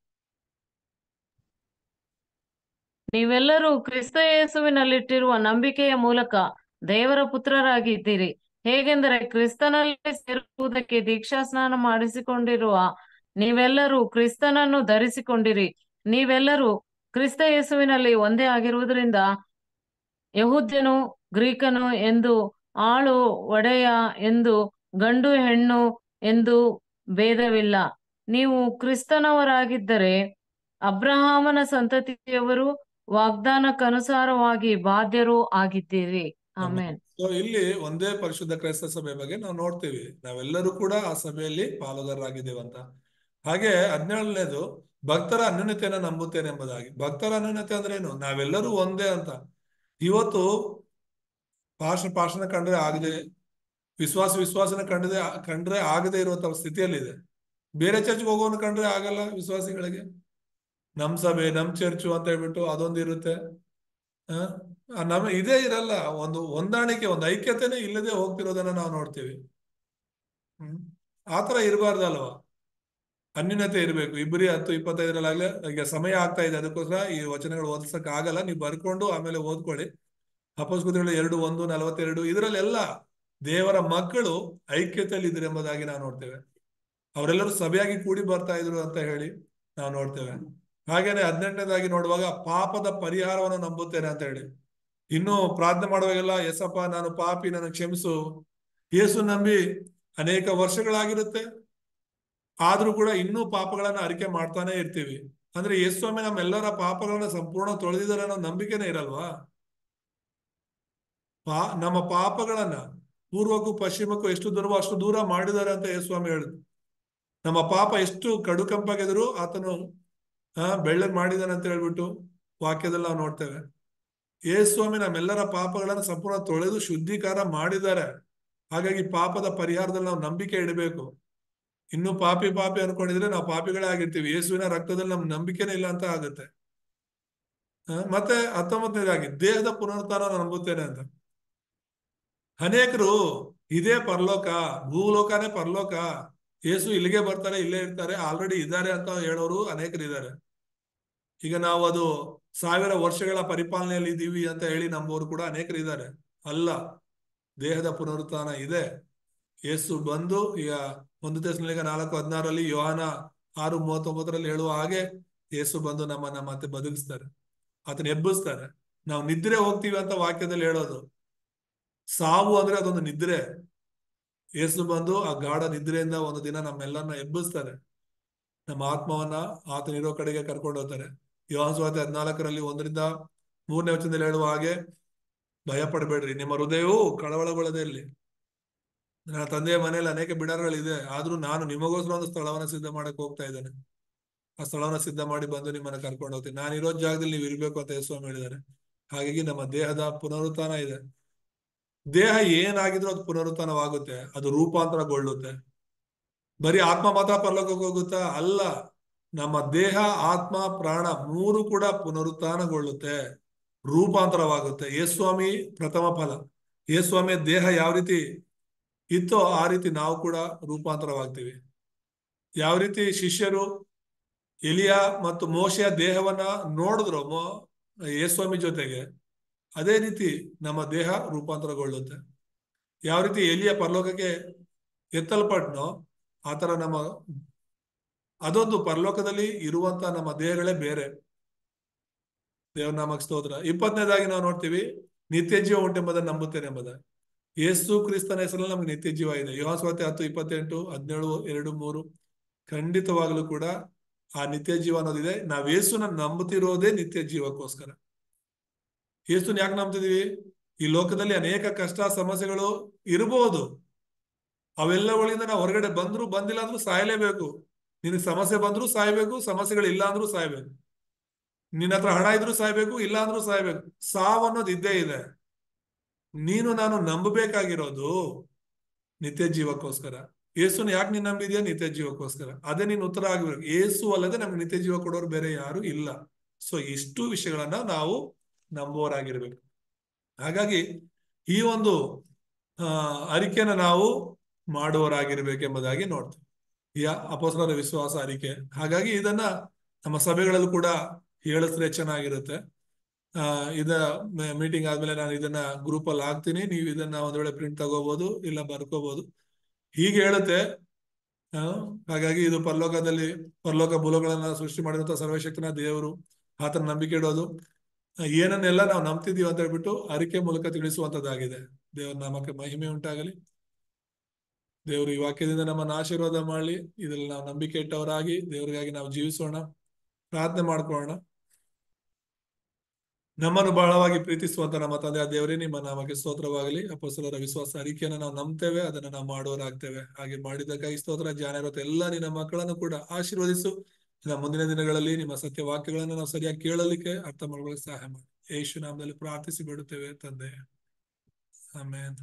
ನೀವೆಲ್ಲರೂ ಕ್ರಿಸ್ತ ಯೇಸುವಿನಲ್ಲಿಟ್ಟಿರುವ ನಂಬಿಕೆಯ ಮೂಲಕ ದೇವರ ಪುತ್ರರಾಗಿದ್ದೀರಿ ಹೇಗೆಂದರೆ ಕ್ರಿಸ್ತನಲ್ಲಿ ಸೇರುವುದಕ್ಕೆ ದೀಕ್ಷಾ ಸ್ನಾನ ಮಾಡಿಸಿಕೊಂಡಿರುವ ನೀವೆಲ್ಲರೂ ಕ್ರಿಸ್ತನನ್ನು ಧರಿಸಿಕೊಂಡಿರಿ ನೀವೆಲ್ಲರೂ ಕ್ರಿಸ್ತ ಯೇಸುವಿನಲ್ಲಿ ಒಂದೇ ಆಗಿರುವುದರಿಂದ ಯಹೂದ್ಯನು ಗ್ರೀಕನು ಎಂದು ಆಳು ಒಡೆಯ ಎಂದು ಗಂಡು ಹೆಣ್ಣು ಎಂದು ಭೇದವಿಲ್ಲ ನೀವು ಕ್ರಿಸ್ತನವರಾಗಿದ್ದರೆ ಅಬ್ರಹಾಮನ ಸಂತತಿಯವರು ವಾಗ್ದಾನಕ್ಕನುಸಾರವಾಗಿ ಬಾಧ್ಯರು ಆಗಿದ್ದೀರಿ ಆಮೇನ್ ಸೊ ಇಲ್ಲಿ ಒಂದೇ ಪರಿಶುದ್ಧ ಕ್ರೈಸ್ತ ಸಭೆ ಬಗ್ಗೆ ನಾವು ನೋಡ್ತೀವಿ ನಾವೆಲ್ಲರೂ ಕೂಡ ಆ ಸಭೆಯಲ್ಲಿ ಪಾಲುಗಾರರಾಗಿದ್ದೇವೆ ಅಂತ ಹಾಗೆ ಹದಿನೇಳನೇದು ಭಕ್ತರ ಅನ್ಯೂನ್ಯತೆಯನ್ನ ನಂಬುತ್ತೇನೆ ಎಂಬುದಾಗಿ ಭಕ್ತರ ಅನ್ಯೂನ್ಯತೆ ಅಂದ್ರೆ ಏನು ನಾವೆಲ್ಲರೂ ಒಂದೇ ಅಂತ ಇವತ್ತು ಪಾಶ ಪಾಶನ ಕಂಡ್ರೆ ಆಗದೆ ವಿಶ್ವಾಸ ವಿಶ್ವಾಸನ ಕಂಡದೆ ಕಂಡ್ರೆ ಆಗದೆ ಇರುವಂತ ಸ್ಥಿತಿಯಲ್ಲಿದೆ ಬೇರೆ ಚರ್ಚ್ಗೆ ಹೋಗೋನು ಕಂಡ್ರೆ ಆಗಲ್ಲ ವಿಶ್ವಾಸಿಗಳಿಗೆ ನಮ್ ಸಭೆ ನಮ್ ಚರ್ಚು ಅಂತ ಹೇಳ್ಬಿಟ್ಟು ಅದೊಂದು ಇರುತ್ತೆ ಆ ನಮ್ ಇದೇ ಇರಲ್ಲ ಒಂದು ಹೊಂದಾಣಿಕೆ ಒಂದು ಐಕ್ಯತೆನೇ ಇಲ್ಲದೆ ಹೋಗ್ತಿರೋದನ್ನ ನಾವು ನೋಡ್ತೀವಿ ಹ್ಮ್ ಆತರ ಇರಬಾರ್ದಲ್ವಾ ಅನ್ಯೂನ್ಯತೆ ಇರಬೇಕು ಇಬ್ಬರಿ ಹತ್ತು ಇಪ್ಪತ್ತೈದರಲ್ಲಾಗ್ಲೇ ಈಗ ಸಮಯ ಆಗ್ತಾ ಇದೆ ಅದಕ್ಕೋಸ್ಕರ ಈ ವಚನಗಳು ಓದಿಸಕ್ ಆಗಲ್ಲ ನೀವು ಬರ್ಕೊಂಡು ಆಮೇಲೆ ಓದ್ಕೊಳ್ಳಿ ಅಪಸ್ಕೃತಿಗಳು ಎರಡು ಒಂದು ನಲವತ್ತೆರಡು ಇದರಲ್ಲೆಲ್ಲ ದೇವರ ಮಕ್ಕಳು ಐಕ್ಯತೆಯಲ್ಲಿ ಇದ್ರು ಎಂಬುದಾಗಿ ನಾವು ನೋಡ್ತೇವೆ ಅವರೆಲ್ಲರೂ ಸಭೆಯಾಗಿ ಕೂಡಿ ಬರ್ತಾ ಇದ್ರು ಅಂತ ಹೇಳಿ ನಾವು ನೋಡ್ತೇವೆ ಹಾಗೇನೆ ಹದಿನೆಂಟನೇದಾಗಿ ನೋಡುವಾಗ ಪಾಪದ ಪರಿಹಾರವನ್ನು ನಂಬುತ್ತೇನೆ ಅಂತ ಹೇಳಿ ಇನ್ನು ಪ್ರಾರ್ಥನೆ ಮಾಡುವಾಗೆಲ್ಲ ಎಸಪ್ಪ ನಾನು ಪಾಪಿ ನನ್ನ ಕ್ಷಮಿಸು ಯೇಸು ನಂಬಿ ಅನೇಕ ವರ್ಷಗಳಾಗಿರುತ್ತೆ ಆದ್ರೂ ಕೂಡ ಇನ್ನೂ ಪಾಪಗಳನ್ನ ಅರಿಕೆ ಮಾಡ್ತಾನೆ ಇರ್ತೀವಿ ಅಂದ್ರೆ ಯೇಸ್ವಾಮಿ ನಮ್ಮೆಲ್ಲರ ಪಾಪಗಳನ್ನ ಸಂಪೂರ್ಣ ತೊಳೆದಿದ್ದಾರೆ ಅನ್ನೋ ನಂಬಿಕೆನೇ ಇರಲ್ವಾ ಪಾ ನಮ್ಮ ಪಾಪಗಳನ್ನ ಪೂರ್ವಕ್ಕೂ ಪಶ್ಚಿಮಕ್ಕೂ ಎಷ್ಟು ದೂರವೋ ಅಷ್ಟು ದೂರ ಮಾಡಿದ್ದಾರೆ ಅಂತ ಯೇಸ್ವಾಮಿ ಹೇಳಿದ್ರು ನಮ್ಮ ಪಾಪ ಎಷ್ಟು ಕಡುಕಂಪಾಗಿದ್ರು ಆತನು ಆ ಬೆಳ್ಳಗ್ ಮಾಡಿದಾನೆ ಅಂತ ಹೇಳ್ಬಿಟ್ಟು ವಾಕ್ಯದಲ್ಲಿ ನಾವು ನೋಡ್ತೇವೆ ಯೇಸ್ವಾಮಿ ನಮ್ಮೆಲ್ಲರ ಪಾಪಗಳನ್ನ ಸಂಪೂರ್ಣ ತೊಳೆದು ಶುದ್ಧೀಕಾರ ಮಾಡಿದ್ದಾರೆ ಹಾಗಾಗಿ ಪಾಪದ ಪರಿಹಾರದಲ್ಲಿ ನಾವು ನಂಬಿಕೆ ಇಡಬೇಕು ಇನ್ನು ಪಾಪಿ ಪಾಪಿ ಅನ್ಕೊಂಡಿದ್ರೆ ನಾವು ಪಾಪಿಗಳೇ ಆಗಿರ್ತೀವಿ ಯೇಸುವಿನ ರಕ್ತದಲ್ಲಿ ನಮ್ ನಂಬಿಕೆನೇ ಇಲ್ಲ ಅಂತ ಆಗುತ್ತೆ ಮತ್ತೆ ಹತ್ತೊಂಬತ್ತನೇದಾಗಿ ದೇಹದ ಪುನರುತ್ಥಾನ ನಂಬುತ್ತೇನೆ ಅಂತ ಅನೇಕರು ಇದೇ ಪರಲೋಕ ಭೂಲೋಕನೇ ಪರಲೋಕ ಯೇಸು ಇಲ್ಲಿಗೆ ಬರ್ತಾರೆ ಇಲ್ಲೇ ಇರ್ತಾರೆ ಆಲ್ರೆಡಿ ಇದ್ದಾರೆ ಅಂತ ಹೇಳೋರು ಅನೇಕರು ಇದ್ದಾರೆ ಈಗ ನಾವು ಅದು ಸಾವಿರ ವರ್ಷಗಳ ಪರಿಪಾಲನೆಯಲ್ಲಿ ಇದ್ದೀವಿ ಅಂತ ಹೇಳಿ ನಂಬೋರು ಕೂಡ ಅನೇಕರು ಇದ್ದಾರೆ ಅಲ್ಲ ದೇಹದ ಪುನರುತ್ಥಾನ ಇದೆ ಯೇಸು ಬಂದು ಈಗ ಒಂದು ದೇಶಗಳಿಗೆ ನಾಲ್ಕು ಹದಿನಾರಲ್ಲಿ ಯೋಹಾನ ಆರು ಮೂವತ್ತೊಂಬತ್ತರಲ್ಲಿ ಹೇಳುವ ಹಾಗೆ ಯೇಸು ಬಂದು ನಮ್ಮನ್ನ ಮತ್ತೆ ಬದುಕಿಸ್ತಾರೆ ಆತನ ಎಬ್ಬಿಸ್ತಾರೆ ನಾವು ನಿದ್ರೆ ಹೋಗ್ತೀವಿ ಅಂತ ವಾಕ್ಯದಲ್ಲಿ ಹೇಳೋದು ಸಾವು ಅಂದ್ರೆ ಅದೊಂದು ನಿದ್ರೆ ಯೇಸು ಬಂದು ಆ ಗಾಢ ನಿದ್ರೆಯಿಂದ ಒಂದು ದಿನ ನಮ್ಮೆಲ್ಲರನ್ನ ಎಬ್ಬಿಸ್ತಾರೆ ನಮ್ಮ ಆತ್ಮವನ್ನ ಆತನಿರೋ ಕಡೆಗೆ ಕರ್ಕೊಂಡು ಹೋಗ್ತಾರೆ ಯೋಹಾನ್ ಸ್ವಾತಿ ಹದಿನಾಲ್ಕರಲ್ಲಿ ಒಂದರಿಂದ ಮೂರನೇ ವಚನದಲ್ಲಿ ಹೇಳುವ ಹಾಗೆ ಭಯ ಪಡಬೇಡ್ರಿ ನಿಮ್ಮ ಹೃದಯವು ಕಳವಳಗೊಳ್ಳದೆ ಇರಲಿ ನನ್ನ ತಂದೆಯ ಮನೆಯಲ್ಲಿ ಅನೇಕ ಬಿಡಾರಗಳಿದೆ ಆದ್ರೂ ನಾನು ನಿಮಗೋಸ್ಕರ ಒಂದು ಸ್ಥಳವನ್ನ ಸಿದ್ಧ ಮಾಡಕ್ ಹೋಗ್ತಾ ಇದ್ದೇನೆ ಆ ಸ್ಥಳವನ್ನ ಸಿದ್ಧ ಮಾಡಿ ಬಂದು ನಿಮ್ಮನ್ನ ಕರ್ಕೊಂಡು ಹೋಗ್ತೀನಿ ನಾನು ಇರೋ ಜಾಗದಲ್ಲಿ ನೀವು ಇರ್ಬೇಕು ಅಂತ ಯೇಸ್ವಾಮಿ ಹೇಳಿದ್ದಾರೆ ಹಾಗಾಗಿ ನಮ್ಮ ದೇಹದ ಪುನರುತ್ಥಾನ ಇದೆ ದೇಹ ಏನಾಗಿದ್ರೂ ಅದು ಪುನರುತ್ಥಾನವಾಗುತ್ತೆ ಅದು ರೂಪಾಂತರಗೊಳ್ಳುತ್ತೆ ಬರೀ ಆತ್ಮ ಮಾತ್ರ ಪರಲೋಕಕ್ಕೆ ಹೋಗುತ್ತಾ ಅಲ್ಲ ನಮ್ಮ ದೇಹ ಆತ್ಮ ಪ್ರಾಣ ಮೂರು ಕೂಡ ಪುನರುತ್ಥಾನಗೊಳ್ಳುತ್ತೆ ರೂಪಾಂತರವಾಗುತ್ತೆ ಯೇಸ್ವಾಮಿ ಪ್ರಥಮ ಫಲ ಯೇಸ್ವಾಮಿಯ ದೇಹ ಯಾವ ರೀತಿ ಇತ್ತೋ ಆ ರೀತಿ ನಾವು ಕೂಡ ರೂಪಾಂತರವಾಗ್ತೀವಿ ಯಾವ ರೀತಿ ಶಿಷ್ಯರು ಎಲಿಯ ಮತ್ತು ಮೋಶೆಯ ದೇಹವನ್ನ ನೋಡಿದ್ರು ಮೋ ಯೇಸ್ವಾಮಿ ಜೊತೆಗೆ ಅದೇ ರೀತಿ ನಮ್ಮ ದೇಹ ರೂಪಾಂತರಗೊಳ್ಳುತ್ತೆ ಯಾವ ರೀತಿ ಎಲಿಯ ಪರಲೋಕಕ್ಕೆ ಎತ್ತಲ್ಪಟ್ನೋ ಆತರ ನಮ್ಮ ಅದೊಂದು ಪರಲೋಕದಲ್ಲಿ ಇರುವಂತ ನಮ್ಮ ದೇಹಗಳೇ ಬೇರೆ ದೇವ್ರ ನಾಮಕ್ ಸ್ತೋತ್ರ ಇಪ್ಪತ್ತನೇದಾಗಿ ನಾವು ನೋಡ್ತೀವಿ ನಿತ್ಯ ಜೀವ ಉಂಟೆಂಬುದನ್ನು ನಂಬುತ್ತೇನೆ ಎಂಬುದ ಯೇಸು ಕ್ರಿಸ್ತನ ಹೆಸರಲ್ಲಿ ನಮ್ಗೆ ನಿತ್ಯ ಜೀವ ಇದೆ ಯೋಹಾಸ್ವಾತಿ ಹತ್ತು ಇಪ್ಪತ್ತೆಂಟು ಹದಿನೇಳು ಎರಡು ಮೂರು ಖಂಡಿತವಾಗ್ಲೂ ಕೂಡ ಆ ನಿತ್ಯ ಜೀವ ಅನ್ನೋದಿದೆ ನಾವ್ ಯೇಸುನ ನಂಬುತ್ತಿರೋದೇ ನಿತ್ಯ ಜೀವಕ್ಕೋಸ್ಕರ ಯೇಸುನ ಯಾಕೆ ನಂಬ್ತಿದೀವಿ ಈ ಲೋಕದಲ್ಲಿ ಅನೇಕ ಕಷ್ಟ ಸಮಸ್ಯೆಗಳು ಇರಬಹುದು ಅವೆಲ್ಲಗಳಿಂದ ನಾವು ಹೊರಗಡೆ ಬಂದ್ರು ಬಂದಿಲ್ಲ ಅಂದ್ರೂ ಸಾಯಲೇಬೇಕು ನಿನಗೆ ಸಮಸ್ಯೆ ಬಂದ್ರು ಸಾಯ್ಬೇಕು ಸಮಸ್ಯೆಗಳು ಇಲ್ಲ ಅಂದ್ರೂ ಸಾಯ್ಬೇಕು ನಿನ್ನ ಹತ್ರ ಹಣ ಇದ್ರೂ ಸಾಯ್ಬೇಕು ಇಲ್ಲ ಅಂದ್ರೂ ಸಾಯ್ಬೇಕು ಸಾವು ಅನ್ನೋದು ಇದ್ದೇ ಇದೆ ನೀನು ನಾನು ನಂಬಬೇಕಾಗಿರೋದು ನಿತ್ಯ ಜೀವಕ್ಕೋಸ್ಕರ ಏಸುನ ಯಾಕೆ ನೀನ್ ನಂಬಿದ್ಯಾ ನಿತ್ಯ ಜೀವಕ್ಕೋಸ್ಕರ ಅದೇ ನೀನ್ ಉತ್ತರ ಆಗ್ಬೇಕು ಏಸು ಅಲ್ಲದೆ ನಮ್ಗೆ ನಿತ್ಯ ಜೀವ ಕೊಡೋರು ಬೇರೆ ಯಾರು ಇಲ್ಲ ಸೊ ಇಷ್ಟು ವಿಷಯಗಳನ್ನ ನಾವು ನಂಬುವರಾಗಿರ್ಬೇಕು ಹಾಗಾಗಿ ಈ ಒಂದು ಆ ಅರಿಕೆನ ನಾವು ಮಾಡುವರಾಗಿರ್ಬೇಕೆಂಬುದಾಗಿ ನೋಡ್ತೀವಿ ಈ ಅಪೋಸರ ವಿಶ್ವಾಸ ಅರಿಕೆ ಹಾಗಾಗಿ ಇದನ್ನ ನಮ್ಮ ಸಭೆಗಳಲ್ಲೂ ಕೂಡ ಹೇಳಿದ್ರೆ ಚೆನ್ನಾಗಿರುತ್ತೆ ಆ ಇದ ಮೀಟಿಂಗ್ ಆದ್ಮೇಲೆ ನಾನು ಇದನ್ನ ಗ್ರೂಪ್ ಅಲ್ಲಿ ಹಾಕ್ತೀನಿ ನೀವು ಇದನ್ನ ಒಂದ್ ವೇಳೆ ಪ್ರಿಂಟ್ ತಗೋಬಹುದು ಇಲ್ಲ ಬರ್ಕೋಬಹುದು ಹೀಗೆ ಹೇಳುತ್ತೆ ಆ ಹಾಗಾಗಿ ಇದು ಪರಲೋಕದಲ್ಲಿ ಪರಲೋಕ ಭೂಲೋಕಗಳನ್ನ ಸೃಷ್ಟಿ ಮಾಡಿದಂತ ಸರ್ವಶಕ್ತನ ದೇವರು ಆತನ ನಂಬಿಕೆ ಇಡೋದು ಏನನ್ನೆಲ್ಲ ನಾವು ನಂಬ್ತಿದೀವಿ ಅಂತ ಹೇಳ್ಬಿಟ್ಟು ಅರಿಕೆ ಮೂಲಕ ತಿಳಿಸುವಂತದ್ದಾಗಿದೆ ದೇವರ ನಾಮಕ್ಕೆ ಮಹಿಮೆ ಉಂಟಾಗಲಿ ದೇವರು ಈ ವಾಕ್ಯದಿಂದ ನಮ್ಮನ್ನು ಆಶೀರ್ವಾದ ಮಾಡಲಿ ಇದ್ರಲ್ಲಿ ನಾವು ನಂಬಿಕೆ ಇಟ್ಟವರಾಗಿ ದೇವರಿಗಾಗಿ ನಾವು ಜೀವಿಸೋಣ ಪ್ರಾರ್ಥನೆ ಮಾಡ್ಕೊಳ್ಳೋಣ ನಮ್ಮನ್ನು ಬಹಳವಾಗಿ ಪ್ರೀತಿಸುವಂತ ನಮ್ಮ ತಂದೆ ದೇವರೇ ನಿಮ್ಮ ನಾಮಕ್ಕೆ ಸ್ತೋತ್ರವಾಗಲಿ ಅಪೋಸಲರ ವಿಶ್ವಾಸ ಅರಿಕೆಯನ್ನು ನಾವು ನಂಬ್ತೇವೆ ಅದನ್ನ ನಾವು ಮಾಡೋರಾಗ್ತೇವೆ ಹಾಗೆ ಮಾಡಿದ್ದಕ್ಕಾಗಿ ಸ್ತೋತ್ರ ಜ್ಞಾನ ಇರುತ್ತೆ ಎಲ್ಲ ನಿನ್ನ ಮಕ್ಕಳನ್ನು ಕೂಡ ಆಶೀರ್ವದಿಸು ನಮ್ಮ ಮುಂದಿನ ದಿನಗಳಲ್ಲಿ ನಿಮ್ಮ ಸತ್ಯ ವಾಕ್ಯಗಳನ್ನು ನಾವು ಸರಿಯಾಗಿ ಕೇಳಲಿಕ್ಕೆ ಅರ್ಥ ಮಾಡ್ಕೊಳ್ಳಿಕ್ಕೆ ಸಹಾಯ ಮಾಡಿ ಯೇಸು ನಾಮದಲ್ಲಿ ಪ್ರಾರ್ಥಿಸಿ ಬಿಡುತ್ತೇವೆ ತಂದೆ ಆಮೇಲೆ